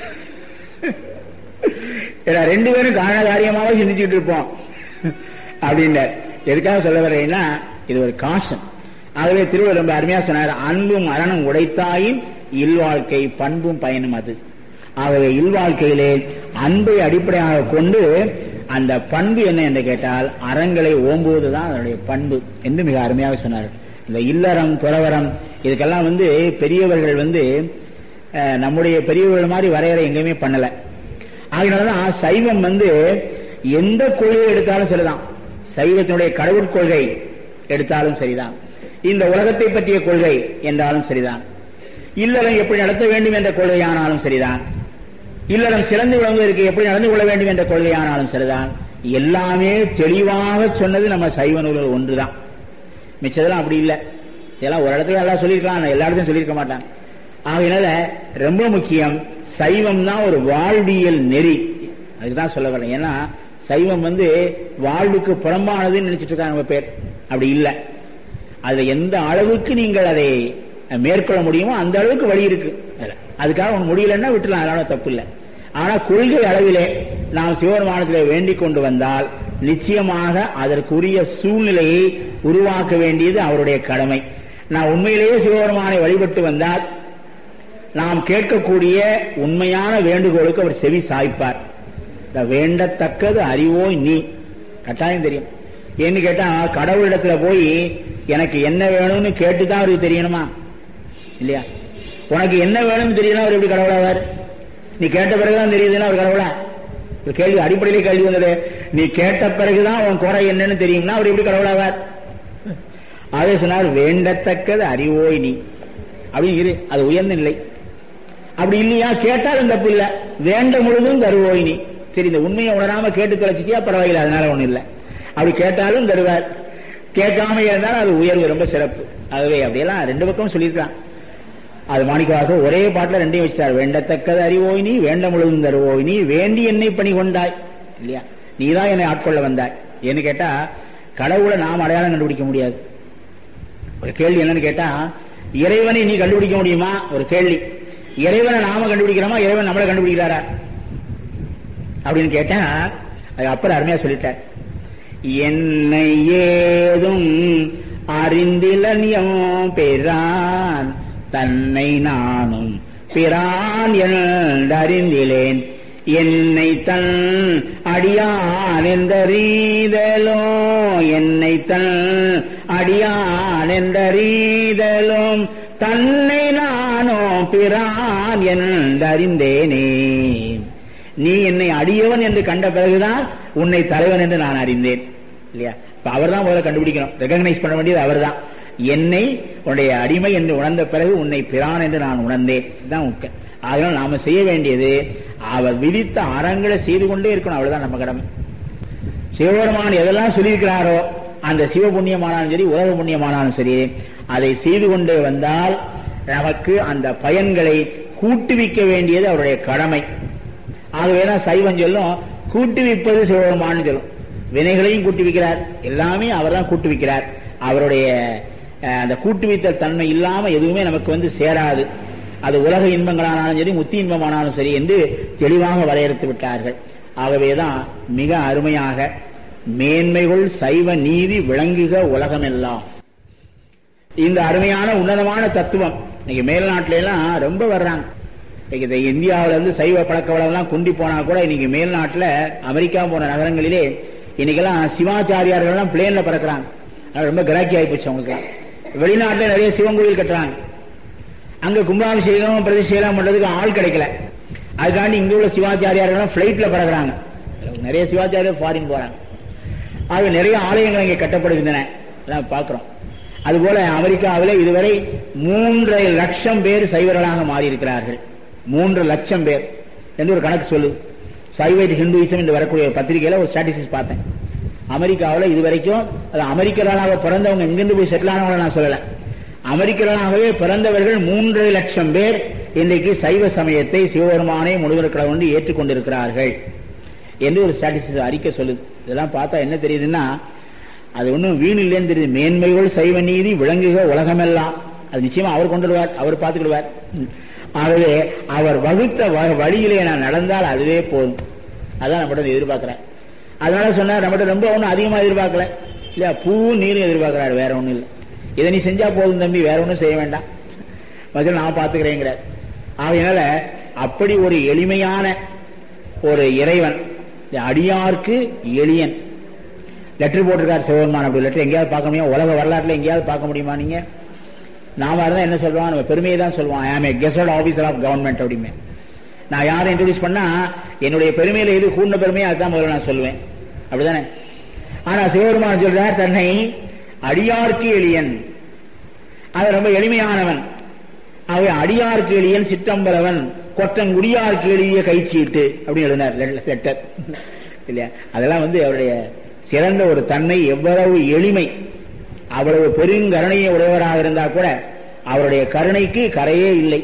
ரெண்டு பேரும் காரண காரியமாவே சிந்திச்சுட்டு இருப்போம் அப்படின்னார் எதுக்காக சொல்ல வர்றேன்னா இது ஒரு காசம் ஆகவே திருவள்ளுவர் ரொம்ப அருமையா சொன்னார் அன்பும் அறனும் உடைத்தாயின் இல்வாழ்க்கை பண்பும் பயனும் அது ஆகவே இல்வாழ்க்கையிலே அன்பை அடிப்படையாக கொண்டு அந்த பண்பு என்ன என்று கேட்டால் அறங்களை ஓம்புவதுதான் அதனுடைய பண்பு என்று மிக அருமையாக சொன்னார் இந்த இல்லறம் துறவரம் இதுக்கெல்லாம் வந்து பெரியவர்கள் வந்து நம்முடைய பெரியவர்கள் மாதிரி வரையறை எங்கேயுமே பண்ணல அதனாலதான் சைவம் வந்து எந்த கொள்கையை எடுத்தாலும் சரிதான் சைவத்தினுடைய கடவுள் கொள்கை எடுத்தாலும் சரிதான் இந்த உலகத்தை பற்றிய கொள்கை என்றாலும் சரிதான் இல்லறம் எப்படி நடத்த வேண்டும் என்ற கொள்கையானாலும் சரிதான் இல்லறம் சிறந்து விளங்குவதற்கு எப்படி நடந்து கொள்ள வேண்டும் என்ற கொள்கையானாலும் சரிதான் எல்லாமே தெளிவாக சொன்னது நம்ம சைவ நூல்கள் ஒன்றுதான் மிச்சதெல்லாம் அப்படி இல்லை இதெல்லாம் ஒரு இடத்துல எல்லாம் சொல்லியிருக்கலாம் எல்லா இடத்தையும் சொல்லியிருக்க மாட்டாங்க ஆகையினால ரொம்ப முக்கியம் சைவம் தான் ஒரு வாழ்வியல் நெறி அதுக்குதான் சொல்ல வரேன் ஏன்னா சைவம் வந்து வாழ்வுக்கு புறம்பானதுன்னு நினைச்சிட்டு இருக்காங்க நம்ம பேர் அப்படி இல்லை அதுல எந்த அளவுக்கு நீங்கள் அதை மேற்கொள்ள முடியுமோ அந்த அளவுக்கு வழி இருக்கு அதுக்காக ஒன்று முடியலன்னா விட்டுலாம் அதனால தப்பு இல்லை ஆனா கொள்கை அளவிலே நாம் சிவபெருமானத்திலே வேண்டிக் கொண்டு வந்தால் நிச்சயமாக அதற்குரிய சூழ்நிலையை உருவாக்க வேண்டியது அவருடைய கடமை நான் உண்மையிலேயே சிவபெருமானை வழிபட்டு வந்தால் நாம் கேட்கக்கூடிய உண்மையான வேண்டுகோளுக்கு அவர் செவி சாய்ப்பார் வேண்டத்தக்கது அறிவோய் நீ கட்டாயம் தெரியும் ஏன்னு கேட்டா கடவுளிடத்துல போய் எனக்கு என்ன வேணும்னு கேட்டுதான் அவருக்கு தெரியணுமா இல்லையா உனக்கு என்ன வேணும்னு தெரியணும் அவர் எப்படி கடவுளாவார் நீ கேட்ட பிறகுதான் தெரியுதுன்னா அவர் கடவுளா ஒரு கேள்வி அடிப்படையிலே கேள்வி வந்தது நீ கேட்ட பிறகுதான் உன் குறை என்னன்னு தெரியும்னா அவர் எப்படி கடவுளாவார் அதே சொன்னார் வேண்டத்தக்கது அறிவோய் நீ அப்படின்னு இரு அது உயர்ந்த நிலை அப்படி இல்லையா கேட்டாலும் தப்பு இல்ல வேண்ட முழுதும் தருவோய் நீ சரி இந்த உண்மையை உணராம கேட்டு தொலைச்சிட்டியா பரவாயில்ல அதனால ஒண்ணு இல்லை அப்படி கேட்டாலும் தருவார் கேட்காம இருந்தாலும் அது உயர்வு ரொம்ப சிறப்பு ஆகவே அப்படியெல்லாம் ரெண்டு பக்கம் சொல்லியிருக்கான் அது மாணிக்கவாசர் ஒரே பாட்டுல ரெண்டையும் வச்சார் வேண்டத்தக்கது அறிவோய் நீ வேண்ட முழுதும் தருவோய் நீ வேண்டி என்னை பணி கொண்டாய் இல்லையா நீதான் என்னை ஆட்கொள்ள வந்தாய் ஏன்னு கேட்டா கடவுளை நாம் அடையாளம் கண்டுபிடிக்க முடியாது ஒரு கேள்வி என்னன்னு கேட்டா இறைவனை நீ கண்டுபிடிக்க முடியுமா ஒரு கேள்வி இறைவனை நாம கண்டுபிடிக்கிறோமா இறைவன் நம்மளை கண்டுபிடிக்கிறாரா அப்படின்னு கேட்டா அது அப்புறம் அருமையா சொல்லிட்டார் என்னை ஏதும் அறிந்திலனியம் பெறான் தன்னை நானும் பிரான் என்றறிந்திலேன் என்னை தன் அடியான் எந்தறீதலோ என்னை தன் அடியான் என்றறிதலும் தன்னை நானோ பிரான் என்றறிந்தேனே நீ என்னை அடியவன் என்று கண்ட பிறகுதான் உன்னை தலைவன் என்று நான் அறிந்தேன் இல்லையா இப்ப அவர் தான் முதல்ல கண்டுபிடிக்கணும் ரெகக்னைஸ் பண்ண வேண்டியது அவர்தான் என்னை உன்னுடைய அடிமை என்று உணர்ந்த பிறகு உன்னை பிரான் என்று நான் உணர்ந்தேன் இதுதான் முக்கியம் அதனால் நாம செய்ய வேண்டியது அவர் விதித்த அறங்களை செய்து கொண்டே இருக்கணும் அவ்வளவுதான் நம்ம கடமை சிவபெருமான் எதெல்லாம் சொல்லியிருக்கிறாரோ அந்த சிவ புண்ணியமானாலும் சரி உலக புண்ணியமானாலும் சரி அதை செய்து கொண்டே வந்தால் நமக்கு அந்த பயன்களை கூட்டுவிக்க வேண்டியது அவருடைய கடமை ஆகவேதான் சைவம் சொல்லும் கூட்டுவிப்பது சிவபெருமான் சொல்லும் வினைகளையும் கூட்டுவிக்கிறார் எல்லாமே அவர் தான் கூட்டுவிக்கிறார் அவருடைய அஹ், அந்த கூட்டுவித்தல் தன்மை இல்லாம எதுவுமே நமக்கு வந்து சேராது அது உலக இன்பங்களானாலும் சரி முத்தி இன்பமானாலும் சரி என்று தெளிவாக வரையறுத்து விட்டார்கள் ஆகவேதான் மிக அருமையாக மேன்மைகள் சைவ நீதி விளங்குக உலகமெல்லாம் இந்த அருமையான உன்னதமான தத்துவம் இன்னைக்கு மேல்நாட்டில எல்லாம் ரொம்ப வர்றாங்க இன்னைக்கு இந்த இந்தியாவுல இருந்து சைவ பழக்க வழக்கம்லாம் குண்டி போனா கூட இன்னைக்கு மேல்நாட்டுல அமெரிக்கா போன நகரங்களிலே இன்னைக்கெல்லாம் சிவாச்சாரியார்கள் எல்லாம் பிளேன்ல பறக்குறாங்க அது ரொம்ப கிராக்கி ஆயிப்போச்சு அவங்களுக்கு வெளிநாட்டுல நிறைய சிவன் கோயில் கட்டுறாங்க அங்க கும்பாபிஷேகம் பிரதிஷ்டேகம் பண்றதுக்கு ஆள் கிடைக்கல அதுக்காண்டி இங்க உள்ள சிவாச்சாரியார்கள் பிளைட்ல பறக்குறாங்க நிறைய சிவாச்சாரியர் ஃபாரின் போறாங்க ஆக நிறைய ஆலயங்கள் இங்கே கட்டப்படுகின்றன எல்லாம் பார்க்கிறோம் அதுபோல அமெரிக்காவில் இதுவரை மூன்றரை லட்சம் பேர் சைவர்களாக மாறியிருக்கிறார்கள் மூன்று லட்சம் பேர் என்று ஒரு கணக்கு சொல்லுது சைவைட் ஹிந்துயிசம் என்று வரக்கூடிய ஒரு பத்திரிகையில ஒரு ஸ்டாட்டிஸ்டிக்ஸ் பார்த்தேன் அமெரிக்காவில் இதுவரைக்கும் அது அமெரிக்கர்களாக பிறந்தவங்க எங்கிருந்து போய் செட்டில் ஆனவங்களை நான் சொல்லல அமெரிக்கர்களாகவே பிறந்தவர்கள் மூன்றரை லட்சம் பேர் இன்றைக்கு சைவ சமயத்தை சிவபெருமானை முழுவதும் கொண்டு ஏற்றுக்கொண்டிருக்கிறார்கள் என்று ஒரு ஸ்டாட்டிஸ்டிக்ஸ் அறிக்கை சொல்லுது இதெல்லாம் பார்த்தா என்ன தெரியுதுன்னா அது ஒன்றும் வீண் இல்லைன்னு தெரியுது மேன்மைகள் சைவ நீதி விளங்குக உலகமெல்லாம் அது நிச்சயமா அவர் கொண்டு வருவார் அவர் பார்த்துக்கிடுவார் ம். ஆகவே அவர் வகுத்த வ- வழியிலே நான் நடந்தால் அதுவே போதும் அதான் நம்மகிட்ட எதிர்பார்க்கிறேன் அதனால சொன்னார் நம்மகிட்ட ரொம்ப ஒன்றும் அதிகமா எதிர்பார்க்கல இல்லையா பூவும் நீரும் எதிர்பார்க்கிறாரு வேற ஒண்ணும் இல்லை இதை நீ செஞ்சா போதும் தம்பி வேற ஒன்றும் செய்ய வேண்டாம் மதியம் நான் பார்த்துக்கிறேங்கிறார் ஆகையினால அப்படி ஒரு எளிமையான ஒரு இறைவன் இந்த அடியார்க்கு எளியன் லெட்டர் போட்டிருக்கார் சிவபெருமான் அப்படி லெட்டர் எங்கேயாவது பார்க்க முடியுமா உலக வரலாற்றுல எங்கேயாவது பார்க்க முடியுமா நீங்க நாம இருந்தா என்ன சொல்லுவான் நம்ம பெருமையை தான் சொல்லுவான் I am a gazette officer of government அப்படிமே நான் யாரை இன்ட்ரோடியூஸ் பண்ணா என்னுடைய பெருமையில எது கூடின பெருமையை அதுதான் முதல்ல நான் சொல்லுவேன் அப்படிதானே ஆனா சிவபெருமான் சொல்றார் தன்னை அடியார்க்கு எளியன் அது ரொம்ப எளிமையானவன் ஆகவே அடியார்க்கு எளியன் சிற்றம்பலவன் கொற்றங்குடியார்க்கு எழுதிய கைச்சீட்டு அப்படின்னு எழுதினார் லெட்டர் இல்லையா அதெல்லாம் வந்து அவருடைய சிறந்த ஒரு தன்மை எவ்வளவு எளிமை அவ்வளவு பெருங்கருணையை உடையவராக இருந்தா கூட அவருடைய கருணைக்கு கரையே இல்லை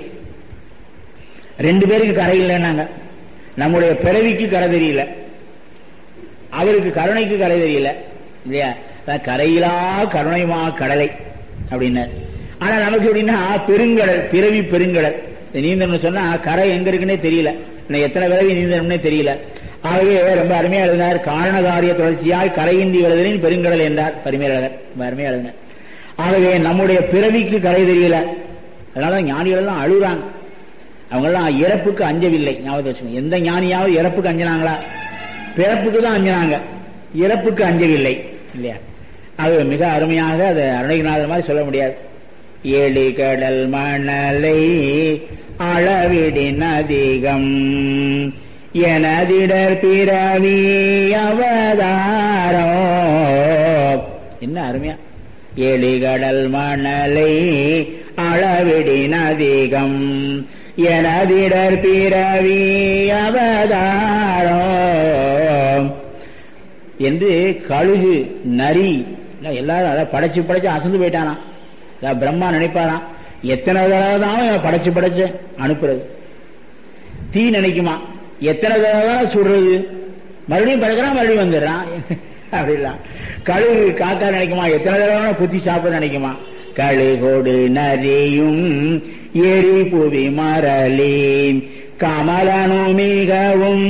ரெண்டு பேருக்கு கரை இல்லைன்னாங்க நம்முடைய பிறவிக்கு கரை தெரியல அவருக்கு கருணைக்கு கரை தெரியல இல்லையா அதான் கரையிலா கருணைமா கடலை அப்படின்னார் ஆனா நமக்கு எப்படின்னா பெருங்கடல் பிறவி பெருங்கடல் இந்த நீந்தணும்னு சொன்னா கரை எங்க இருக்குன்னே தெரியல இன்னும் எத்தனை பிறவி நீந்தணும்னே தெரியல ஆகவே ரொம்ப அருமையா எழுதினார் காரணகாரிய தொடர்ச்சியாய் கரையின்றி வருதலின் பெருங்கடல் என்றார் பரிமையாளர் ரொம்ப அருமையா எழுதினார் ஆகவே நம்முடைய பிறவிக்கு கரை தெரியல அதனால ஞானிகள் எல்லாம் அழுகுறாங்க அவங்கெல்லாம் இறப்புக்கு அஞ்சவில்லை ஞாபகத்தை வச்சுக்கோங்க எந்த ஞானியாவது இறப்புக்கு அஞ்சினாங்களா பிறப்புக்கு தான் அஞ்சினாங்க இறப்புக்கு அஞ்சவில்லை இல்லையா அது மிக அருமையாக அது அருணகிரிநாதர் மாதிரி சொல்ல முடியாது ஏழு கடல் மணலை அளவிடின் அதிகம் எனதிடர் பிறவி அவதாரோ என்ன அருமையா ஏழு கடல் மணலை அளவிடின் அதிகம் எனதிடர் பிறவி அவதாரோ என்று கழுகு நரி எல்லாம் எல்லாரும் அதை படைச்சு படைச்சு அசந்து போயிட்டானா அதான் பிரம்மா நினைப்பாராம் எத்தனை தடவை தான் இவன் படைச்சு படைச்சு அனுப்புறது தீ நினைக்குமா எத்தனை தடவை தான் சுடுறது மறுபடியும் படைக்கிறான் மறுபடியும் வந்துடுறான் அப்படிலாம் கழுகு காக்கா நினைக்குமா எத்தனை தடவை குத்தி சாப்பிட நினைக்குமா கழுகோடு நரியும் எரி புவி மரளேன் கமலனு மிகவும்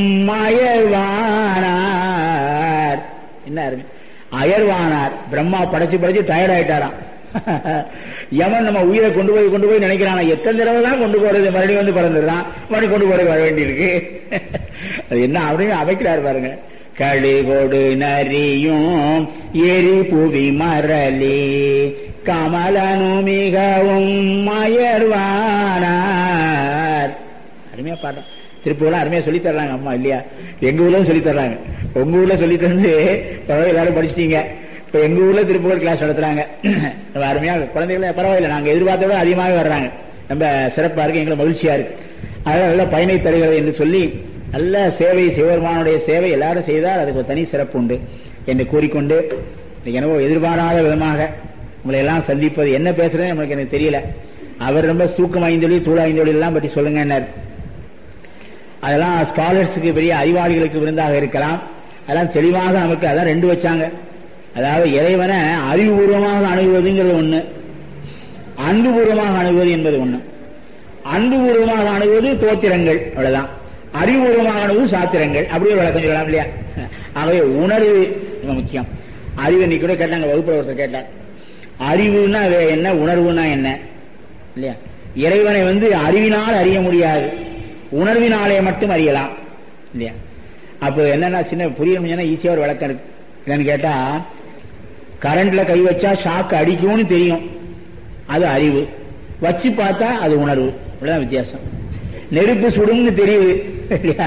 அயர்வானார் என்ன அருமை அயர்வானார் பிரம்மா படைச்சு படைச்சு டயர்ட் ஆயிட்டாராம் யமன் நம்ம உயிரை கொண்டு போய் கொண்டு போய் நினைக்கிறான் எத்தனை தடவை தான் கொண்டு போறது மறுபடியும் வந்து பிறந்துடுறான் மறுபடியும் கொண்டு போறது வர வேண்டியிருக்கு அது என்ன அப்படின்னு அமைக்கிறாரு பாருங்க கழுகொடு நரியும் எரி புவி மரளி கமலனு மிகவும் மயர்வானார் அருமையா பாடுறோம் திருப்பூர்லாம் அருமையா சொல்லி தர்றாங்க அம்மா இல்லையா எங்க ஊர்ல சொல்லி தர்றாங்க உங்க ஊர்ல சொல்லி தந்து பரவாயில்ல எல்லாரும் படிச்சிட்டீங்க இப்ப எங்க ஊர்ல திருப்பூர் கிளாஸ் நடத்துறாங்க ரொம்ப அருமையா குழந்தைகள் பரவாயில்ல நாங்க எதிர்பார்த்த விட அதிகமாகவே வர்றாங்க ரொம்ப சிறப்பா இருக்கு எங்களுக்கு மகிழ்ச்சியா இருக்கு அதனால நல்ல பயனை தருகிறது என்று சொல்லி நல்ல சேவை சிவபெருமானுடைய சேவை எல்லாரும் செய்தால் அதுக்கு ஒரு தனி சிறப்பு உண்டு என்று கூறிக்கொண்டு எனவோ எதிர்பாராத விதமாக உங்களை எல்லாம் சந்திப்பது என்ன பேசுறதுன்னு நமக்கு எனக்கு தெரியல அவர் ரொம்ப தூக்கம் ஐந்தொழி தூள் ஐந்தொழி எல்லாம் பற்றி சொல்லுங்கன்னார் அதெல்லாம் ஸ்காலர்ஸுக்கு பெரிய அறிவாளிகளுக்கு விருந்தாக இருக்கலாம் அதெல்லாம் தெளிவாக நமக்கு அதான் ரெண்டு வச்சாங்க அதாவது இறைவனை அறிவுபூர்வமாக அணுகுவதுங்கிறது ஒண்ணு அன்புபூர்வமாக அணுகுவது என்பது ஒண்ணு அன்புபூர்வமாக அணுகுவது தோத்திரங்கள் அவ்வளவுதான் அறிவுபூர்வமாக அணுகுவது சாத்திரங்கள் அப்படி ஒரு விளக்கம் சொல்லலாம் இல்லையா ஆகவே உணர்வு ரொம்ப முக்கியம் அறிவு இன்னைக்கு கூட கேட்டாங்க வகுப்புல ஒருத்தர் கேட்டார் அறிவுன்னா வே- என்ன உணர்வுனா என்ன இல்லையா இறைவனை வந்து அறிவினால் அறிய முடியாது உணர்வினாலே மட்டும் அறியலாம் இல்லையா அப்போ என்னன்னா சின்ன புரிய முடியும்னா ஈஸியா ஒரு விளக்கம் இருக்கு என்னன்னு கேட்டா கரண்ட்ல கை வச்சா ஷாக் அடிக்கும்னு தெரியும் அது அறிவு வச்சு பார்த்தா அது உணர்வு இவ்வளவுதான் வித்தியாசம் நெருப்பு சுடும்னு தெரியுது இல்லையா?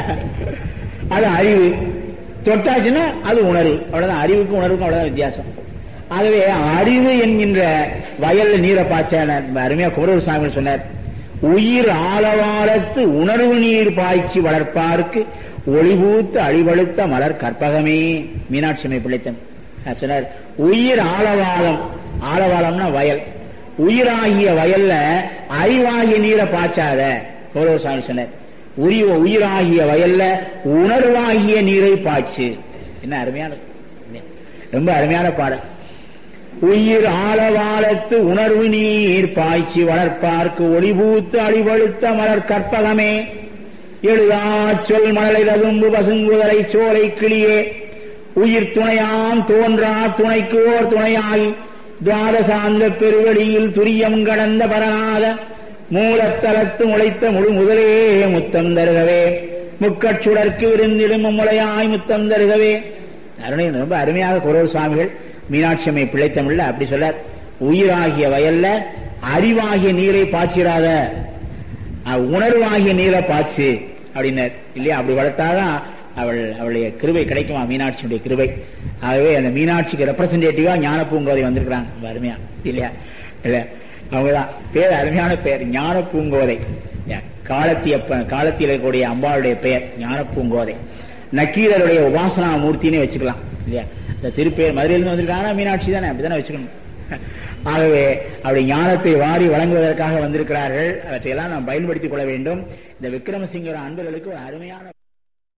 அது அறிவு தொட்டாச்சுன்னா அது உணர்வு அவ்வளவுதான் அறிவுக்கும் உணர்வுக்கும் அவ்வளவுதான் வித்தியாசம் ஆகவே அறிவு என்கின்ற வயல்ல நீரை பாய்ச்ச அருமையா குமரூர் சாமி சொன்னார் உயிர் ஆழவாரத்து உணர்வு நீர் பாய்ச்சி வளர்ப்பார்க்கு ஒளிபூத்து அழிவழுத்த மலர் கற்பகமே மீனாட்சி அம்மை பிள்ளைத்தன் அஹ் சொன்னார் உயிர் ஆழவாளம் ஆழவாளம்னா வயல் உயிராகிய வயல்ல அறிவாகிய நீரை பாய்ச்சாத கௌரவ சாமி சொன்னார் உரிய உயிராகிய வயல்ல உணர்வாகிய நீரை பாய்ச்சு என்ன அருமையான ரொம்ப அருமையான பாடல் உயிர் ஆழவாளத்து உணர்வு நீர் பாய்ச்சி வளர்ப்பார்க்கு ஒளிபூத்து அழிவழுத்த மலர் கற்பகமே எழுதா சொல் மழலை ரதும்பு பசுங்குதலை சோலை கிளியே உயிர் துணையாம் தோன்றா துணைக்கு ஓர் துணையாய் துவாதசாந்த பெருவெளியில் துரியம் கடந்த பரநாத மூலத்தலத்து முளைத்த முழு முதலே முத்தம் தருகவே முக்கச்சுடர்க்கு விருந்திடும் முளையாய் முத்தம் தருகவே அருணை ரொம்ப அருமையாக குரல் சுவாமிகள் மீனாட்சி அம்மை பிள்ளைத்தமிழ்ல அப்படி சொல்ல உயிராகிய வயல்ல அறிவாகிய நீரை பாய்ச்சிராத அஹ், உணர்வாகிய நீரை பாய்ச்சு அப்படின்னார் இல்லையா அப்படி வளர்த்தாதான் அவள் அவளுடைய கிருபை கிடைக்குமா மீனாட்சியுடைய கிருபை ஆகவே அந்த மீனாட்சிக்கு ரெப்ரசன்டேட்டிவா ஞான பூங்கோதை வந்திருக்கிறாங்க ரொம்ப அருமையா இல்லையா இல்ல அவங்கதான் பேர் அருமையான பெயர் ஞான பூங்கோதை காலத்தியப்ப காலத்தில் இருக்கக்கூடிய அம்பாளுடைய பெயர் ஞான பூங்கோதை நக்கீரருடைய உபாசனா மூர்த்தினே வச்சுக்கலாம் இல்லையா இந்த திருப்பேர் மதுரையிலிருந்து வந்திருக்காங்கன்னா மீனாட்சி தானே அப்படித்தானே வச்சுக்கணும் ஆகவே அப்படி ஞானத்தை வாரி வழங்குவதற்காக வந்திருக்கிறார்கள் அவற்றையெல்லாம் நாம் பயன்படுத்திக் கொள்ள வேண்டும் இந்த விக்ரமசிங்கர் அன்பர்களுக்கு ஒரு அருமையான